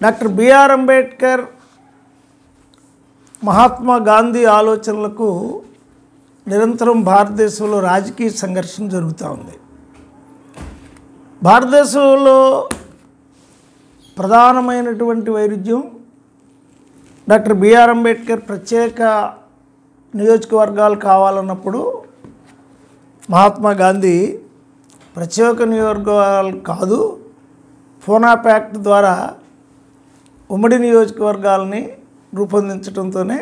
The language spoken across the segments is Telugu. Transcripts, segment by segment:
డాక్టర్ బిఆర్ అంబేద్కర్ మహాత్మా గాంధీ ఆలోచనలకు నిరంతరం భారతదేశంలో రాజకీయ సంఘర్షణ జరుగుతూ ఉంది భారతదేశంలో ప్రధానమైనటువంటి వైరుధ్యం డాక్టర్ బిఆర్ అంబేద్కర్ ప్రత్యేక నియోజకవర్గాలు కావాలన్నప్పుడు మహాత్మా గాంధీ ప్రత్యేక నియోజకవర్గాలు కాదు ఫోనా ప్యాక్ట్ ద్వారా ఉమ్మడి నియోజకవర్గాలని రూపొందించడంతోనే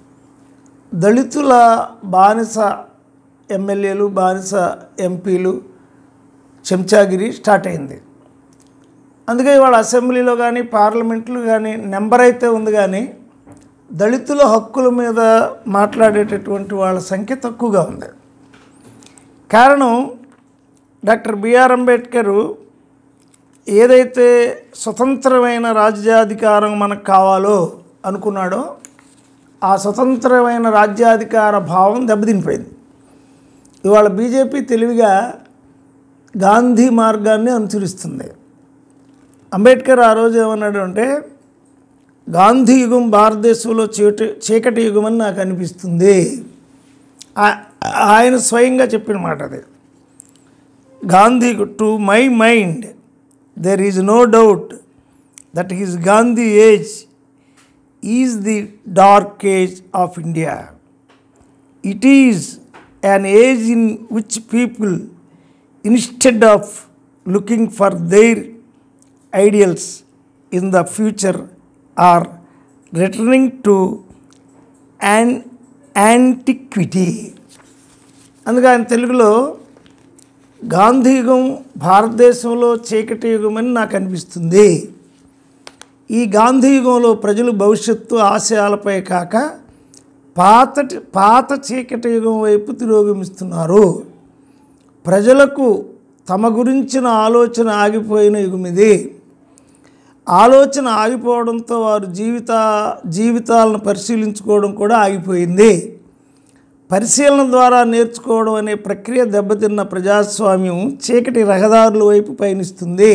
దళితుల బానిస ఎమ్మెల్యేలు బానిస ఎంపీలు చెంచాగిరి స్టార్ట్ అయింది అందుకే ఇవాళ అసెంబ్లీలో కానీ పార్లమెంట్లో కానీ నెంబర్ అయితే ఉంది కానీ దళితుల హక్కుల మీద మాట్లాడేటటువంటి వాళ్ళ సంఖ్య తక్కువగా ఉంది కారణం డాక్టర్ బిఆర్ అంబేద్కరు ఏదైతే స్వతంత్రమైన రాజ్యాధికారం మనకు కావాలో అనుకున్నాడో ఆ స్వతంత్రమైన రాజ్యాధికార భావం దెబ్బతినిపోయింది ఇవాళ బీజేపీ తెలివిగా గాంధీ మార్గాన్ని అనుసరిస్తుంది అంబేద్కర్ ఆ రోజు ఏమన్నాడు అంటే గాంధీ యుగం భారతదేశంలో చీకటి చీకటి యుగం అని నాకు అనిపిస్తుంది ఆ- ఆయన స్వయంగా చెప్పిన మాట అది Gandhi to my mind there is no doubt that his Gandhi age is the dark age of India it is an age in which people instead of looking for their ideals in the future are returning to an antiquity అందుకే ఆయన తెలుగులో గాంధీ యుగం భారతదేశంలో చీకటి యుగం అని నాకు అనిపిస్తుంది ఈ గాంధీ యుగంలో ప్రజలు భవిష్యత్తు ఆశయాలపై కాక పాత పాత చీకటి యుగం వైపు తిరోగమిస్తున్నారు ప్రజలకు తమ గురించిన ఆలోచన ఆగిపోయిన యుగం ఇది ఆలోచన ఆగిపోవడంతో వారు జీవిత జీవితాలను పరిశీలించుకోవడం కూడా ఆగిపోయింది పరిశీలన ద్వారా నేర్చుకోవడం అనే ప్రక్రియ దెబ్బతిన్న ప్రజాస్వామ్యం చీకటి రహదారుల వైపు పయనిస్తుంది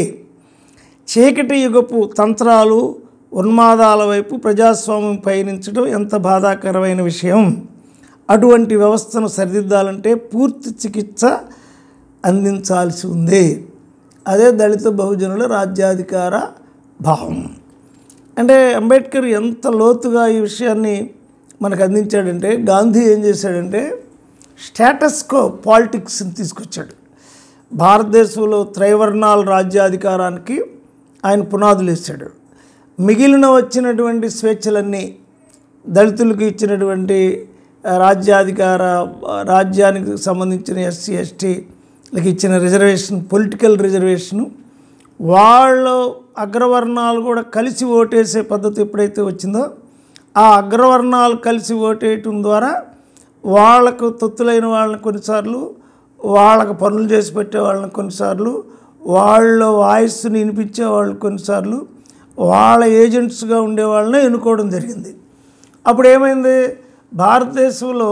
చీకటి యుగపు తంత్రాలు ఉన్మాదాల వైపు ప్రజాస్వామ్యం పయనించడం ఎంత బాధాకరమైన విషయం అటువంటి వ్యవస్థను సరిదిద్దాలంటే పూర్తి చికిత్స అందించాల్సి ఉంది అదే దళిత బహుజనుల రాజ్యాధికార భావం అంటే అంబేద్కర్ ఎంత లోతుగా ఈ విషయాన్ని మనకు అందించాడంటే గాంధీ ఏం చేశాడంటే స్టేటస్కో పాలిటిక్స్ని తీసుకొచ్చాడు భారతదేశంలో త్రైవర్ణాల రాజ్యాధికారానికి ఆయన పునాదులు వేశాడు మిగిలిన వచ్చినటువంటి స్వేచ్ఛలన్నీ దళితులకు ఇచ్చినటువంటి ఆ, రాజ్యాధికార ఆ, రాజ్యానికి సంబంధించిన ఎస్సీ ఎస్టీలకు ఇచ్చిన రిజర్వేషన్ పొలిటికల్ రిజర్వేషను వాళ్ళు అగ్రవర్ణాలు కూడా కలిసి ఓటేసే పద్ధతి ఎప్పుడైతే వచ్చిందో ఆ అగ్రవర్ణాలు కలిసి ఓటేయటం ద్వారా వాళ్ళకు తొత్తులైన వాళ్ళని కొన్నిసార్లు వాళ్ళకు పనులు చేసి పెట్టే వాళ్ళని కొన్నిసార్లు వాళ్ళ వాయిస్ని వినిపించే వాళ్ళు కొన్నిసార్లు వాళ్ళ ఏజెంట్స్గా ఉండే వాళ్ళని ఎన్నుకోవడం జరిగింది అప్పుడు ఏమైంది భారతదేశంలో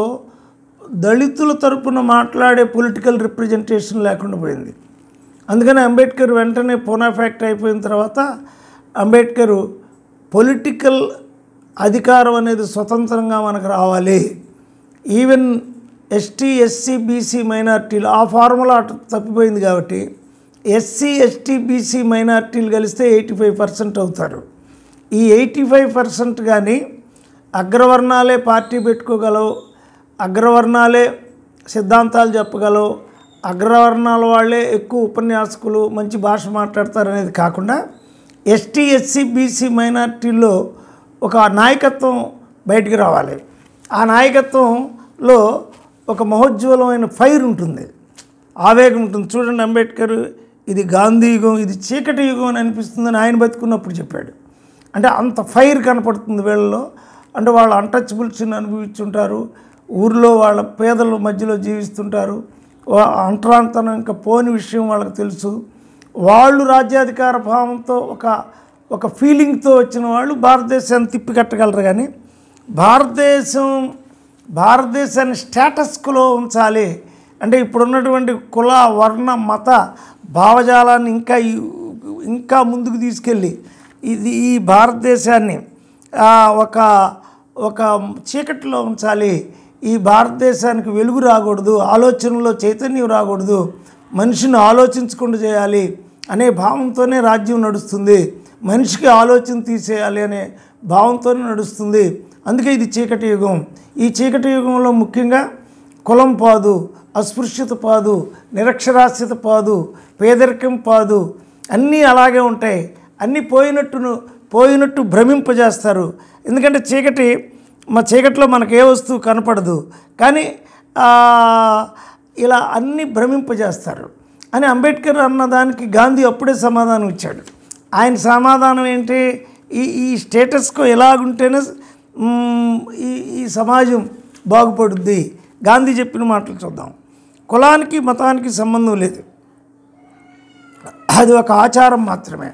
దళితుల తరపున మాట్లాడే పొలిటికల్ రిప్రజెంటేషన్ లేకుండా పోయింది అందుకని అంబేద్కర్ వెంటనే పూనా ఫ్యాక్ట్ అయిపోయిన తర్వాత అంబేద్కర్ పొలిటికల్ అధికారం అనేది స్వతంత్రంగా మనకు రావాలి ఈవెన్ ఎస్టీ ఎస్సీ బీసీ మైనార్టీలు ఆ ఫార్ములా అటు తప్పిపోయింది కాబట్టి ఎస్సీ ఎస్టీ బీసీ మైనార్టీలు కలిస్తే ఎయిటీ ఫైవ్ పర్సెంట్ అవుతారు ఈ ఎయిటీ ఫైవ్ పర్సెంట్ కానీ అగ్రవర్ణాలే పార్టీ పెట్టుకోగలవు అగ్రవర్ణాలే సిద్ధాంతాలు చెప్పగలవు అగ్రవర్ణాల వాళ్ళే ఎక్కువ ఉపన్యాసకులు మంచి భాష మాట్లాడతారు అనేది కాకుండా ఎస్టీ ఎస్సీ బీసీ మైనార్టీల్లో ఒక నాయకత్వం బయటికి రావాలి ఆ నాయకత్వంలో ఒక మహోజ్వలమైన ఫైర్ ఉంటుంది ఆవేగం ఉంటుంది చూడండి అంబేద్కర్ ఇది గాంధీ యుగం ఇది చీకటి యుగం అని అనిపిస్తుందని ఆయన బతుకున్నప్పుడు చెప్పాడు అంటే అంత ఫైర్ కనపడుతుంది వీళ్ళలో అంటే వాళ్ళు అన్టచబుల్స్ని అనుభవిస్తుంటారు ఊర్లో వాళ్ళ పేదల మధ్యలో జీవిస్తుంటారు వా- అంటరాంతనం ఇంకా పోని విషయం వాళ్ళకి తెలుసు వాళ్ళు రాజ్యాధికార భావంతో ఒక ఒక ఫీలింగ్తో వచ్చిన వాళ్ళు భారతదేశాన్ని తిప్పి కట్టగలరు కానీ భారతదేశం భారతదేశాన్ని స్టేటస్కులో ఉంచాలి అంటే ఇప్పుడున్నటువంటి కుల వర్ణ మత భావజాలాన్ని ఇంకా ఈ- ఇంకా ముందుకు తీసుకెళ్ళి ఇది ఈ భారతదేశాన్ని ఆ, ఒక ఒక చీకటిలో ఉంచాలి ఈ భారతదేశానికి వెలుగు రాకూడదు ఆలోచనలో చైతన్యం రాకూడదు మనిషిని ఆలోచించకుండా చేయాలి అనే భావంతోనే రాజ్యం నడుస్తుంది మనిషికి ఆలోచన తీసేయాలి అనే భావంతోనే నడుస్తుంది అందుకే ఇది చీకటి యుగం ఈ చీకటి యుగంలో ముఖ్యంగా కులం పాదు అస్పృశ్యత పాదు నిరక్షరాస్యత పాదు పేదరికం పాదు అన్నీ అలాగే ఉంటాయి అన్నీ పోయినట్టును పోయినట్టు భ్రమింపజేస్తారు ఎందుకంటే చీకటి మా చీకటిలో మనకు ఏ వస్తువు కనపడదు కానీ ఆ, ఇలా అన్నీ భ్రమింపజేస్తారు అని అంబేద్కర్ అన్నదానికి గాంధీ అప్పుడే సమాధానం ఇచ్చాడు ఆయన సమాధానం ఏంటి ఈ ఈ స్టేటస్కో ఎలాగుంటేనే మ్, ఈ ఈ సమాజం బాగుపడుద్ది గాంధీ చెప్పిన మాటలు చూద్దాం కులానికి మతానికి సంబంధం లేదు అది ఒక ఆచారం మాత్రమే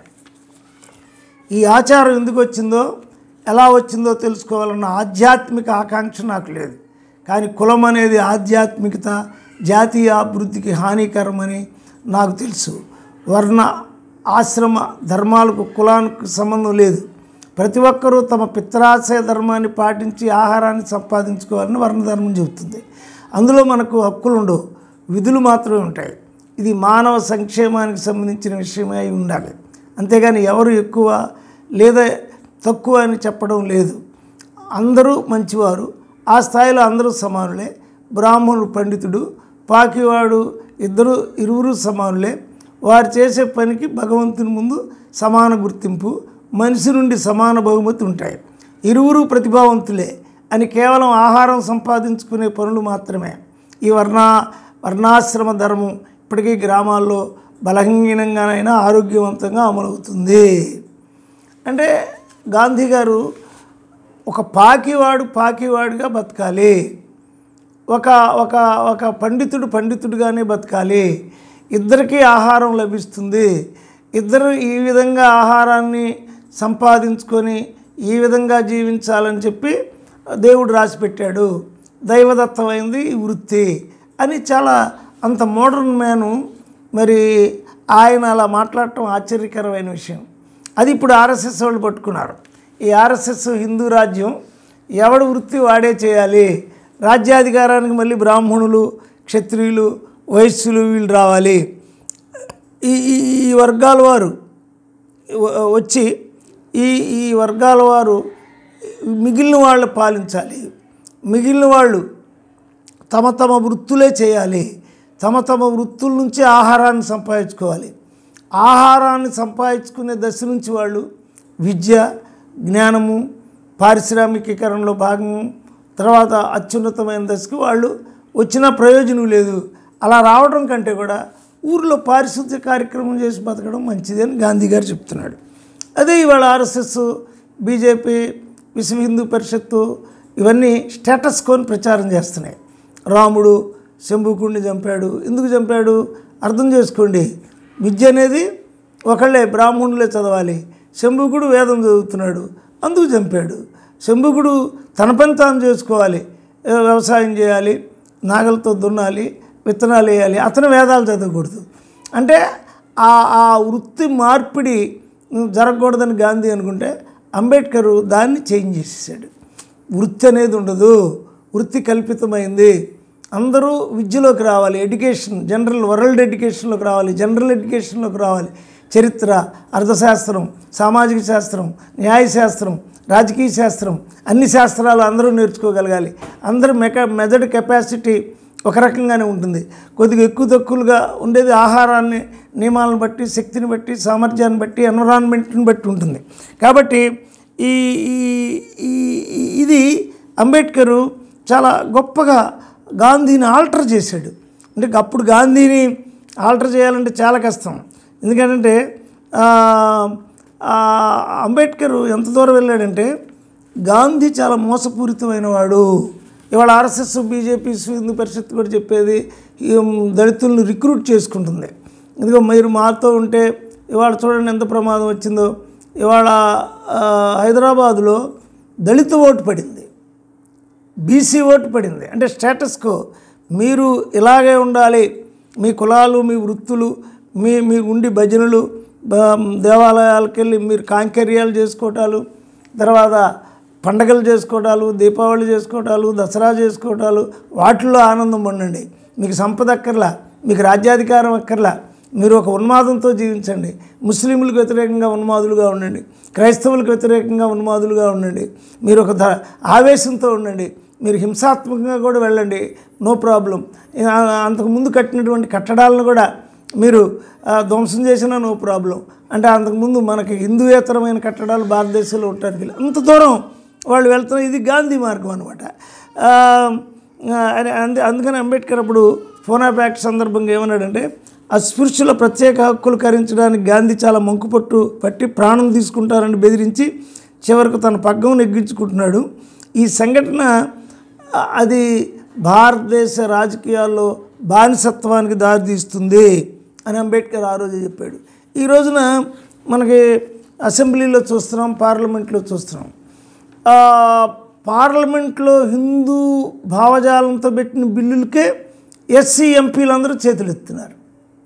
ఈ ఆచారం ఎందుకు వచ్చిందో ఎలా వచ్చిందో తెలుసుకోవాలన్న ఆధ్యాత్మిక ఆకాంక్ష నాకు లేదు కానీ కులం అనేది ఆధ్యాత్మికత జాతీయ అభివృద్ధికి హానికరమని నాకు తెలుసు వర్ణ ఆశ్రమ ధర్మాలకు కులానికి సంబంధం లేదు ప్రతి ఒక్కరూ తమ పిత్రాశయ ధర్మాన్ని పాటించి ఆహారాన్ని సంపాదించుకోవాలని వర్ణధర్మం చెబుతుంది అందులో మనకు హక్కులు ఉండవు విధులు మాత్రమే ఉంటాయి ఇది మానవ సంక్షేమానికి సంబంధించిన విషయమై అయి ఉండాలి అంతేగాని ఎవరు ఎక్కువ లేదా తక్కువ అని చెప్పడం లేదు అందరూ మంచివారు ఆ స్థాయిలో అందరూ సమానులే బ్రాహ్మణుడు పండితుడు పాకివాడు ఇద్దరు ఇరువురు సమానులే వారు చేసే పనికి భగవంతుని ముందు సమాన గుర్తింపు మనిషి నుండి సమాన బహుమతి ఉంటాయి ఇరువురు ప్రతిభావంతులే అని కేవలం ఆహారం సంపాదించుకునే పనులు మాత్రమే ఈ వర్ణ వర్ణాశ్రమ ధర్మం ఇప్పటికీ గ్రామాల్లో బలహీనంగానైనా ఆరోగ్యవంతంగా అమలవుతుంది అంటే గాంధీ గారు ఒక పాకివాడు పాకివాడిగా బతకాలి ఒక ఒక ఒక పండితుడు పండితుడిగానే బతకాలి ఇద్దరికీ ఆహారం లభిస్తుంది ఇద్దరు ఈ విధంగా ఆహారాన్ని సంపాదించుకొని ఈ విధంగా జీవించాలని చెప్పి దేవుడు రాసి పెట్టాడు దైవదత్తమైంది ఈ వృత్తి అని చాలా అంత మోడర్న్ మ్యాను మరి ఆయన అలా మాట్లాడటం ఆశ్చర్యకరమైన విషయం అది ఇప్పుడు ఆర్ఎస్ఎస్ వాళ్ళు పట్టుకున్నారు ఈ ఆర్ఎస్ఎస్ హిందూ రాజ్యం ఎవడు వృత్తి వాడే చేయాలి రాజ్యాధికారానికి మళ్ళీ బ్రాహ్మణులు క్షత్రియులు వైశ్యులు వీళ్ళు రావాలి ఈ ఈ ఈ వర్గాల వారు వ- వచ్చి ఈ ఈ వర్గాల వారు మిగిలిన వాళ్ళు పాలించాలి మిగిలిన వాళ్ళు తమ తమ వృత్తులే చేయాలి తమ తమ వృత్తుల నుంచి ఆహారాన్ని సంపాదించుకోవాలి ఆహారాన్ని సంపాదించుకునే దశ నుంచి వాళ్ళు విద్య జ్ఞానము పారిశ్రామికీకరణలో భాగం తర్వాత అత్యున్నతమైన దశకు వాళ్ళు వచ్చిన ప్రయోజనం లేదు అలా రావడం కంటే కూడా ఊరిలో పారిశుద్ధ్య కార్యక్రమం చేసి బతకడం మంచిది అని గాంధీ గారు చెప్తున్నాడు అదే ఇవాళ ఆర్ఎస్ఎస్ బీజేపీ విశ్వ హిందూ పరిషత్తు ఇవన్నీ స్టేటస్ కోని ప్రచారం చేస్తున్నాయి రాముడు శంభుకుడిని చంపాడు ఎందుకు చంపాడు అర్థం చేసుకోండి విద్య అనేది ఒకళ్ళే బ్రాహ్మణులే చదవాలి శంభుకుడు వేదం చదువుతున్నాడు అందుకు చంపాడు శంభుకుడు తన పని తాను చేసుకోవాలి ఏ, వ్యవసాయం చేయాలి నాగలతో దున్నాలి విత్తనాలు వేయాలి అతను వేదాలు చదవకూడదు అంటే ఆ ఆ వృత్తి మార్పిడి జరగకూడదని గాంధీ అనుకుంటే అంబేద్కర్ దాన్ని చేంజ్ చేసేసాడు వృత్తి అనేది ఉండదు వృత్తి కల్పితమైంది అందరూ విద్యలోకి రావాలి ఎడ్యుకేషన్ జనరల్ వరల్డ్ ఎడ్యుకేషన్లోకి రావాలి జనరల్ ఎడ్యుకేషన్లోకి రావాలి చరిత్ర అర్థశాస్త్రం సామాజిక శాస్త్రం న్యాయశాస్త్రం రాజకీయ శాస్త్రం అన్ని శాస్త్రాలు అందరూ నేర్చుకోగలగాలి అందరూ మెక మెదడు కెపాసిటీ ఒక రకంగానే ఉంటుంది కొద్దిగా ఎక్కువ తక్కువలుగా ఉండేది ఆహారాన్ని నియమాలను బట్టి శక్తిని బట్టి సామర్థ్యాన్ని బట్టి ఎన్విరాన్మెంట్ని బట్టి ఉంటుంది కాబట్టి ఈ ఈ- ఈ- ఈ- ఇది అంబేద్కరు చాలా గొప్పగా గాంధీని ఆల్టర్ చేశాడు అంటే అప్పుడు గాంధీని ఆల్టర్ చేయాలంటే చాలా కష్టం ఎందుకంటే ఆ, ఆ, అంబేద్కర్ ఎంత దూరం వెళ్ళాడంటే గాంధీ చాలా మోసపూరితమైన వాడు ఇవాళ ఆర్ఎస్ఎస్ బీజేపీ విశ్వ హిందూ పరిషత్ కూడా చెప్పేది ఈ దళితులను రిక్రూట్ చేసుకుంటుంది ఇదిగో మీరు మాతో ఉంటే ఇవాళ చూడండి ఎంత ప్రమాదం వచ్చిందో ఇవాళ ఆ, హైదరాబాదులో దళిత ఓటు పడింది బీసీ ఓటు పడింది అంటే స్టేటస్కో మీరు ఇలాగే ఉండాలి మీ కులాలు మీ వృత్తులు మీ మీ ఉండి భజనలు బ- దేవాలయాలకు వెళ్ళి మీరు కాంకర్యాలు చేసుకోవటాలు తర్వాత పండగలు చేసుకోవటాలు దీపావళి చేసుకోవటాలు దసరా చేసుకోవటాలు వాటిల్లో ఆనందం పొందండి మీకు సంపద అక్కర్లా మీకు రాజ్యాధికారం అక్కర్లా మీరు ఒక ఉన్మాదంతో జీవించండి ముస్లింలకు వ్యతిరేకంగా ఉన్మాదులుగా ఉండండి క్రైస్తవులకు వ్యతిరేకంగా ఉన్మాదులుగా ఉండండి మీరు ఒక ధ ఆవేశంతో ఉండండి మీరు హింసాత్మకంగా కూడా వెళ్ళండి నో ప్రాబ్లం అంతకుముందు కట్టినటువంటి కట్టడాలను కూడా మీరు ఆ, ధ్వంసం చేసినా నో ప్రాబ్లం అంటే అంతకుముందు మనకి హిందూయేతరమైన కట్టడాలు భారతదేశంలో ఉండటానికి అంత దూరం వాళ్ళు వెళ్తున్న ఇది గాంధీ మార్గం అనమాట అందు అందుకని అంబేద్కర్ అప్పుడు ఫోనా ప్యాక్ట్ సందర్భంగా ఏమన్నాడంటే అస్పృశ్యుల ప్రత్యేక హక్కులు కరించడానికి గాంధీ చాలా మంకుపట్టు పట్టి ప్రాణం తీసుకుంటారని బెదిరించి చివరకు తన పగ్గం నెగ్గించుకుంటున్నాడు ఈ సంఘటన ఆ, అది భారతదేశ రాజకీయాల్లో బానిసత్వానికి దారితీస్తుంది అని అంబేద్కర్ ఆ రోజు చెప్పాడు ఈ రోజున మనకి అసెంబ్లీలో చూస్తున్నాం పార్లమెంట్లో చూస్తున్నాం ఆ, పార్లమెంట్లో హిందూ భావజాలంతో పెట్టిన బిల్లులకే ఎస్సీ ఎంపీలందరూ చేతులు ఎత్తున్నారు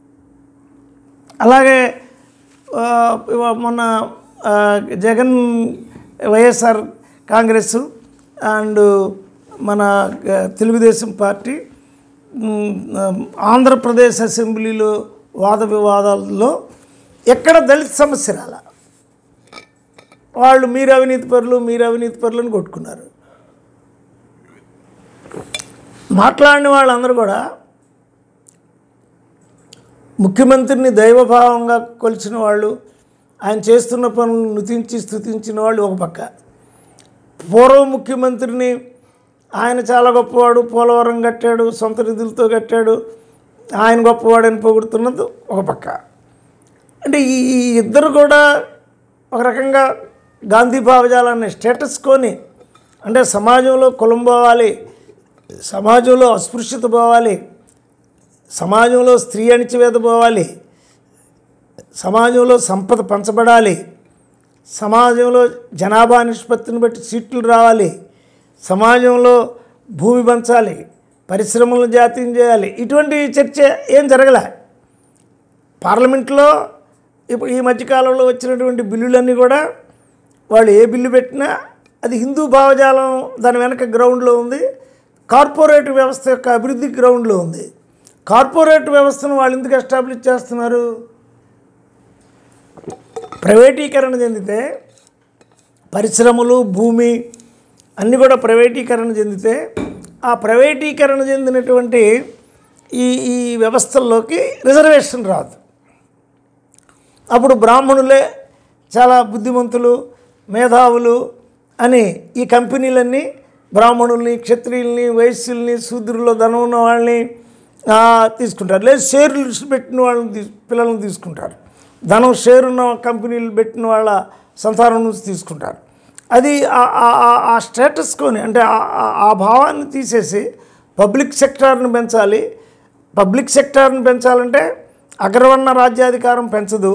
అలాగే ఆ, ఇవా- మొన్న ఆ, జగన్ వైఎస్ఆర్ కాంగ్రెస్ అండ్ మన ఆ, తెలుగుదేశం పార్టీ ఉమ్, ఆ, ఆంధ్రప్రదేశ్ అసెంబ్లీలో వాద వివాదాల్లో ఎక్కడ దళిత సమస్య రాలా వాళ్ళు మీరు అవినీతి పరులు మీరు అవినీతి పరులను కొట్టుకున్నారు మాట్లాడిన వాళ్ళందరూ కూడా ముఖ్యమంత్రిని దైవభావంగా కొలిచిన వాళ్ళు ఆయన చేస్తున్న పనులను నుతించి స్థుతించిన వాళ్ళు ఒక పక్క పూర్వ ముఖ్యమంత్రిని ఆయన చాలా గొప్పవాడు పోలవరం కట్టాడు సొంత నిధులతో కట్టాడు ఆయన గొప్పవాడని పొగుడుతున్నది ఒక పక్క అంటే ఈ ఈ ఇద్దరు కూడా ఒక రకంగా గాంధీ భావజాలాన్ని స్టేటస్ కొని అంటే సమాజంలో కులం పోవాలి సమాజంలో అస్పృశ్యత పోవాలి సమాజంలో స్త్రీ అణిచివేత పోవాలి సమాజంలో సంపద పంచబడాలి సమాజంలో జనాభా నిష్పత్తిని బట్టి సీట్లు రావాలి సమాజంలో భూమి పంచాలి పరిశ్రమలను జాతీయం చేయాలి ఇటువంటి చర్చ ఏం జరగలే పార్లమెంట్లో ఇప్పుడు ఈ మధ్యకాలంలో వచ్చినటువంటి బిల్లులన్నీ కూడా వాళ్ళు ఏ బిల్లు పెట్టినా అది హిందూ భావజాలం దాని వెనక గ్రౌండ్లో ఉంది కార్పొరేట్ వ్యవస్థ యొక్క అభివృద్ధి గ్రౌండ్లో ఉంది కార్పొరేట్ వ్యవస్థను వాళ్ళు ఎందుకు ఎస్టాబ్లిష్ చేస్తున్నారు ప్రైవేటీకరణ చెందితే పరిశ్రమలు భూమి అన్నీ కూడా ప్రైవేటీకరణ చెందితే ఆ ప్రైవేటీకరణ చెందినటువంటి ఈ ఈ వ్యవస్థల్లోకి రిజర్వేషన్ రాదు అప్పుడు బ్రాహ్మణులే చాలా బుద్ధిమంతులు మేధావులు అని ఈ కంపెనీలన్నీ బ్రాహ్మణుల్ని క్షత్రియుల్ని వైశ్యుల్ని శూద్రుల్లో ధనం ఉన్న వాళ్ళని ఆ, తీసుకుంటారు లేదు షేర్లు పెట్టిన వాళ్ళని తీ పిల్లల్ని తీసుకుంటారు ధనం షేర్ ఉన్న కంపెనీలు పెట్టిన వాళ్ళ సంతానం నుంచి తీసుకుంటారు అది ఆ- ఆ- ఆ- ఆ స్టేటస్కొని అంటే ఆ- ఆ- ఆ భావాన్ని తీసేసి పబ్లిక్ సెక్టార్ని పెంచాలి పబ్లిక్ సెక్టార్ని పెంచాలంటే అగ్రవర్ణ రాజ్యాధికారం పెంచదు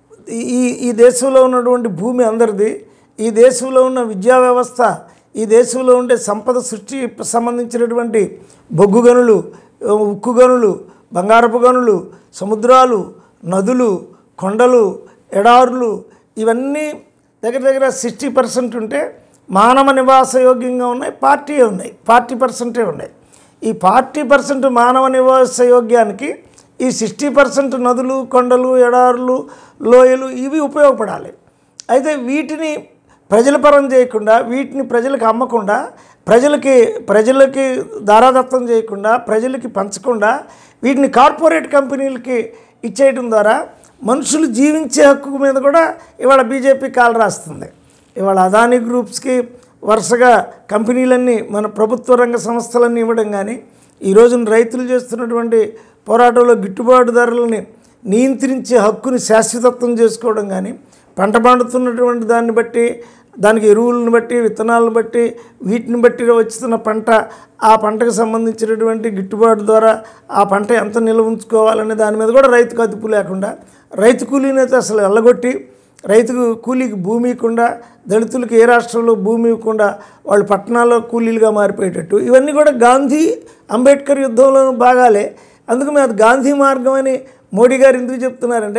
ఈ ఈ దేశంలో ఉన్నటువంటి భూమి అందరిది ఈ దేశంలో ఉన్న విద్యా వ్యవస్థ ఈ దేశంలో ఉండే సంపద సృష్టి సంబంధించినటువంటి బొగ్గు గనులు ఉక్కు గనులు బంగారపు గనులు సముద్రాలు నదులు కొండలు ఎడారులు ఇవన్నీ దగ్గర దగ్గర సిక్స్టీ పర్సెంట్ ఉంటే మానవ నివాస యోగ్యంగా ఉన్నాయి పార్టీ ఉన్నాయి ఫార్టీ పర్సెంటే ఉన్నాయి ఈ ఫార్టీ పర్సెంట్ మానవ నివాస యోగ్యానికి ఈ సిక్స్టీ పర్సెంట్ నదులు కొండలు ఎడారులు లోయలు ఇవి ఉపయోగపడాలి అయితే వీటిని ప్రజల పరం చేయకుండా వీటిని ప్రజలకు అమ్మకుండా ప్రజలకి ప్రజలకి దారాదత్తం చేయకుండా ప్రజలకి పంచకుండా వీటిని కార్పొరేట్ కంపెనీలకి ఇచ్చేయడం ద్వారా మనుషులు జీవించే హక్కు మీద కూడా ఇవాళ బీజేపీ కాలు రాస్తుంది ఇవాళ అదానీ గ్రూప్స్కి వరుసగా కంపెనీలన్నీ మన ప్రభుత్వ రంగ సంస్థలన్నీ ఇవ్వడం కానీ ఈ రోజున రైతులు చేస్తున్నటువంటి పోరాటంలో గిట్టుబాటు ధరలని నియంత్రించే హక్కుని శాశ్వతత్వం చేసుకోవడం కానీ పంట పండుతున్నటువంటి దాన్ని బట్టి దానికి ఎరువులను బట్టి విత్తనాలను బట్టి వీటిని బట్టి వచ్చుతున్న పంట ఆ పంటకు సంబంధించినటువంటి గిట్టుబాటు ద్వారా ఆ పంట ఎంత నిల్వ ఉంచుకోవాలనే దాని మీద కూడా రైతుకు అదుపు లేకుండా రైతు కూలీని అయితే అసలు వెళ్ళగొట్టి రైతుకు కూలీకి భూమి ఇవ్వకుండా దళితులకు ఏ రాష్ట్రంలో భూమి ఇవ్వకుండా వాళ్ళు పట్టణాల్లో కూలీలుగా మారిపోయేటట్టు ఇవన్నీ కూడా గాంధీ అంబేద్కర్ యుద్ధంలో భాగాలే అందుకు మేము అది గాంధీ మార్గం అని మోడీ గారు ఎందుకు చెప్తున్నారంటే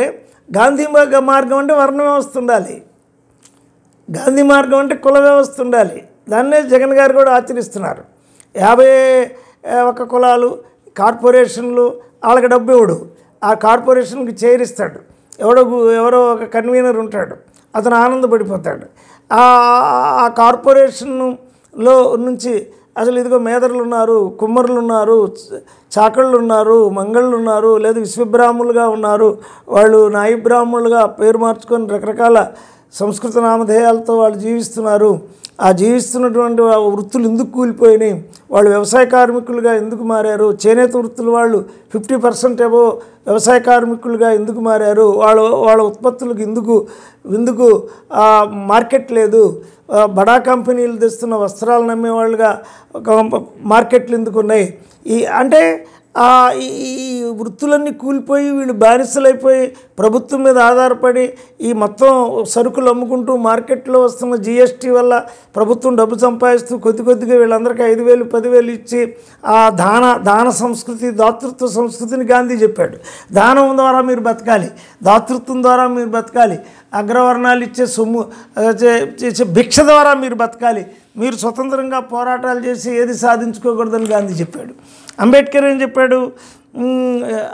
గాంధీ మార్గ- మార్గం అంటే వర్ణ వ్యవస్థ ఉండాలి గాంధీ మార్గం అంటే కుల వ్యవస్థ ఉండాలి దాన్నే జగన్ గారు కూడా ఆచరిస్తున్నారు యాభై ఆ, ఒక కులాలు కార్పొరేషన్లు వాళ్ళకి డబ్బు ఇవ్వడు ఆ కార్పొరేషన్కి చేరిస్తాడు ఎవడో గు- ఎవరో ఒక కన్వీనర్ ఉంటాడు అతను ఆనందపడిపోతాడు ఆ ఆ కార్పొరేషన్లో నుంచి అసలు ఇదిగో మేదరులు ఉన్నారు కుమ్మరులు ఉన్నారు చ- చాకళ్ళు ఉన్నారు మంగళ్ళు ఉన్నారు లేదా విశ్వబ్రాహ్మణులుగా ఉన్నారు వాళ్ళు నాయి బ్రాహ్మణులుగా పేరు మార్చుకొని రకరకాల సంస్కృత నామధేయాలతో వాళ్ళు జీవిస్తున్నారు ఆ జీవిస్తున్నటువంటి ఆ వృత్తులు ఎందుకు కూలిపోయినాయి వాళ్ళు వ్యవసాయ కార్మికులుగా ఎందుకు మారారు చేనేత వృత్తులు వాళ్ళు ఫిఫ్టీ పర్సెంట్ ఏవో వ్యవసాయ కార్మికులుగా ఎందుకు మారారు వాళ్ళ వాళ్ళ ఉత్పత్తులకు ఎందుకు ఎందుకు ఆ, మార్కెట్ లేదు ఆ, బడా కంపెనీలు తెస్తున్న వస్త్రాలు నమ్మేవాళ్ళుగా ఒక మార్కెట్లు ఎందుకు ఉన్నాయి ఈ అంటే ఆ, ఈ ఈ వృత్తులన్నీ కూలిపోయి వీళ్ళు బానిసలైపోయి ప్రభుత్వం మీద ఆధారపడి ఈ మొత్తం సరుకులు అమ్ముకుంటూ మార్కెట్లో వస్తున్న జిఎస్టీ వల్ల ప్రభుత్వం డబ్బు సంపాదిస్తూ కొద్ది కొద్దిగా వీళ్ళందరికీ ఐదు వేలు పదివేలు ఇచ్చి ఆ దాన దాన సంస్కృతి దాతృత్వ సంస్కృతిని గాంధీ చెప్పాడు దానం ద్వారా మీరు బతకాలి దాతృత్వం ద్వారా మీరు బతకాలి అగ్రవర్ణాలు ఇచ్చే సొమ్ము ఆ, చే- చేసే భిక్ష ద్వారా మీరు బతకాలి మీరు స్వతంత్రంగా పోరాటాలు చేసి ఏది సాధించుకోకూడదని గాంధీ చెప్పాడు అంబేద్కర్ ఏం చెప్పాడు ఉమ్,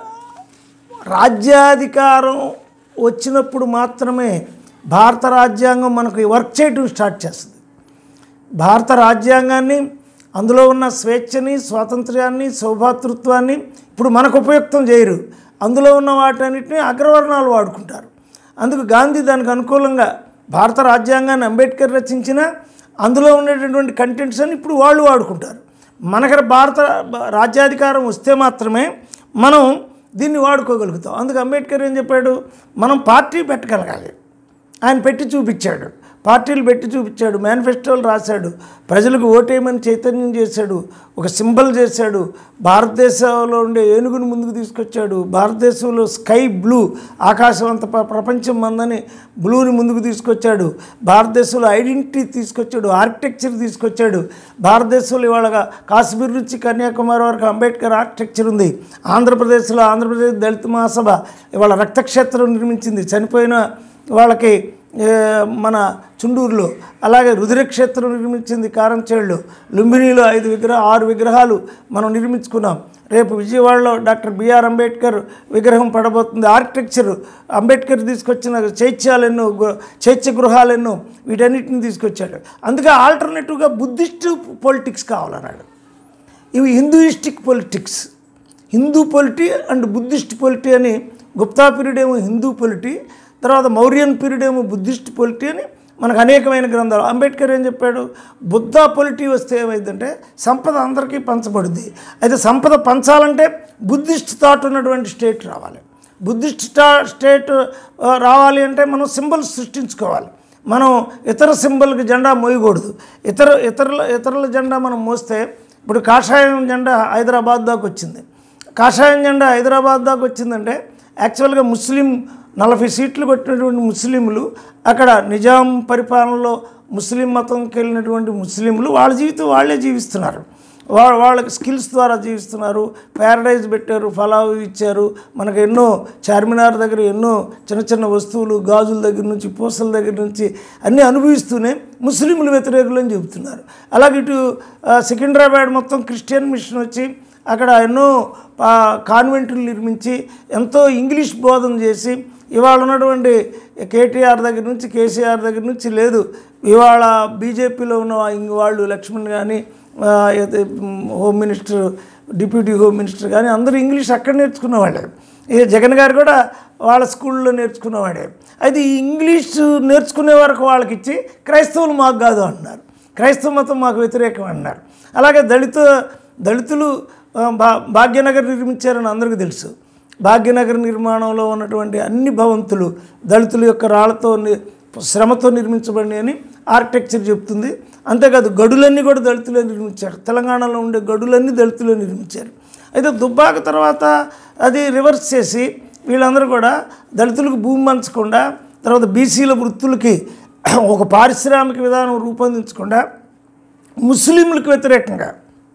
రాజ్యాధికారం వచ్చినప్పుడు మాత్రమే భారత రాజ్యాంగం మనకు వర్క్ చేయడం స్టార్ట్ చేస్తుంది భారత రాజ్యాంగాన్ని అందులో ఉన్న స్వేచ్ఛని స్వాతంత్ర్యాన్ని సౌభాతృత్వాన్ని ఇప్పుడు మనకు ఉపయుక్తం చేయరు అందులో ఉన్న వాటన్నిటిని అగ్రవర్ణాలు వాడుకుంటారు అందుకు గాంధీ దానికి అనుకూలంగా భారత రాజ్యాంగాన్ని అంబేద్కర్ రచించిన అందులో ఉండేటటువంటి కంటెంట్స్ అని ఇప్పుడు వాళ్ళు వాడుకుంటారు మనకు భారత రాజ్యాధికారం వస్తే మాత్రమే మనం దీన్ని వాడుకోగలుగుతాం అందుకు అంబేద్కర్ ఏం చెప్పాడు మనం పార్టీ పెట్టగలగాలి ఆయన పెట్టి చూపించాడు పార్టీలు పెట్టి చూపించాడు మేనిఫెస్టోలు రాశాడు ప్రజలకు ఓటేయమని చైతన్యం చేశాడు ఒక సింబల్ చేశాడు భారతదేశంలో ఉండే ఏనుగుని ముందుకు తీసుకొచ్చాడు భారతదేశంలో స్కై బ్లూ ఆకాశం అంత ప్ర- ప్రపంచం మందని బ్లూని ముందుకు తీసుకొచ్చాడు భారతదేశంలో ఐడెంటిటీ తీసుకొచ్చాడు ఆర్కిటెక్చర్ తీసుకొచ్చాడు భారతదేశంలో ఇవాళ కాశ్మీర్ నుంచి కన్యాకుమారి వరకు అంబేద్కర్ ఆర్కిటెక్చర్ ఉంది ఆంధ్రప్రదేశ్లో ఆంధ్రప్రదేశ్ దళిత మహాసభ ఇవాళ రక్తక్షేత్రం నిర్మించింది చనిపోయిన వాళ్ళకి ఏ, మన చుండూరులో అలాగే రుద్రక్షేత్రం నిర్మించింది కారంచేళ్ళు లుంబినిలో ఐదు విగ్రహ ఆరు విగ్రహాలు మనం నిర్మించుకున్నాం రేపు విజయవాడలో డాక్టర్ బిఆర్ అంబేద్కర్ విగ్రహం పడబోతుంది ఆర్కిటెక్చర్ అంబేద్కర్ తీసుకొచ్చిన చైత్యాలు ఎన్నో గు- చైత్య గృహాలు ఎన్నో వీటన్నిటిని తీసుకొచ్చాడు అందుకే ఆల్టర్నేటివ్గా బుద్ధిస్ట్ పొలిటిక్స్ కావాలన్నాడు ఇవి Hinduistic politics Hindu polity and Buddhist polity అని గుప్తా పీరియడ్ ఏమో హిందూ పొలిటీ తర్వాత మౌర్యన్ పీరియడ్ ఏమో బుద్ధిస్ట్ పొలిటీ అని మనకు అనేకమైన గ్రంథాలు అంబేద్కర్ ఏం చెప్పాడు బుద్ధ పొలిటీ వస్తే ఏమైందంటే సంపద అందరికీ పంచబడుద్ది అయితే సంపద పంచాలంటే బుద్ధిస్ట్ థాట్ ఉన్నటువంటి స్టేట్ రావాలి బుద్ధిస్ట్ స్టా స్టేట్ ఆ, రావాలి అంటే మనం సింబల్స్ సృష్టించుకోవాలి మనం ఇతర సింబల్కి జెండా మోయకూడదు ఇతర ఇతరుల ఇతరుల జెండా మనం మోస్తే ఇప్పుడు కాషాయం జెండా హైదరాబాద్ దాకా వచ్చింది కాషాయం జెండా హైదరాబాద్ దాకా వచ్చిందంటే యాక్చువల్గా ముస్లిం నలభై సీట్లు కొట్టినటువంటి ముస్లింలు అక్కడ నిజాం పరిపాలనలో ముస్లిం మతంకి వెళ్ళినటువంటి ముస్లింలు వాళ్ళ జీవితం వాళ్ళే జీవిస్తున్నారు వాళ్ళ వాళ్ళకి స్కిల్స్ ద్వారా జీవిస్తున్నారు ప్యారడైజ్ పెట్టారు ఫలావు ఇచ్చారు మనకు ఎన్నో చార్మినార్ దగ్గర ఎన్నో చిన్న చిన్న వస్తువులు గాజుల దగ్గర నుంచి పూసల దగ్గర నుంచి అన్నీ అనుభవిస్తూనే ముస్లింలు వ్యతిరేకులు అని చెబుతున్నారు అలాగే ఇటు ఆ, సికింద్రాబాద్ మొత్తం క్రిస్టియన్ మిషన్ వచ్చి అక్కడ ఎన్నో ఆ, కాన్వెంట్లు నిర్మించి ఎంతో ఇంగ్లీష్ బోధన చేసి ఇవాళ ఉన్నటువంటి కేటీఆర్ దగ్గర నుంచి కేసీఆర్ దగ్గర నుంచి లేదు ఇవాళ బీజేపీలో ఉన్న ఇంక వాళ్ళు లక్ష్మణ్ కానీ ఆ, అయితే, మ్, home minister deputy home minister కానీ అందరూ ఇంగ్లీష్ అక్కడ నేర్చుకున్న వాళ్ళే ఇక జగన్ గారు కూడా వాళ్ళ స్కూల్లో నేర్చుకున్నవాడే అయితే ఈ ఇంగ్లీష్ నేర్చుకునే వరకు వాళ్ళకి ఇచ్చి క్రైస్తవులు మాకు కాదు అంటున్నారు క్రైస్తవ మతం మాకు వ్యతిరేకం అన్నారు అలాగే దళిత దళితులు ఆ, భా భాగ్యనగర్ నిర్మించారని అందరికీ తెలుసు భాగ్యనగర్ నిర్మాణంలో ఉన్నటువంటి అన్ని భవంతులు దళితుల యొక్క రాళ్లతో ని- శ్రమతో నిర్మించబడి అని ఆర్కిటెక్చర్ చెప్తుంది అంతేకాదు గడులన్నీ కూడా దళితులే నిర్మించారు తెలంగాణలో ఉండే గడులన్నీ దళితులే నిర్మించారు అయితే దుబ్బాక తర్వాత అది రివర్స్ చేసి వీళ్ళందరూ కూడా దళితులకు భూమి పంచకుండా తర్వాత బీసీల వృత్తులకి ఒక పారిశ్రామిక విధానం రూపొందించకుండా ముస్లింలకు వ్యతిరేకంగా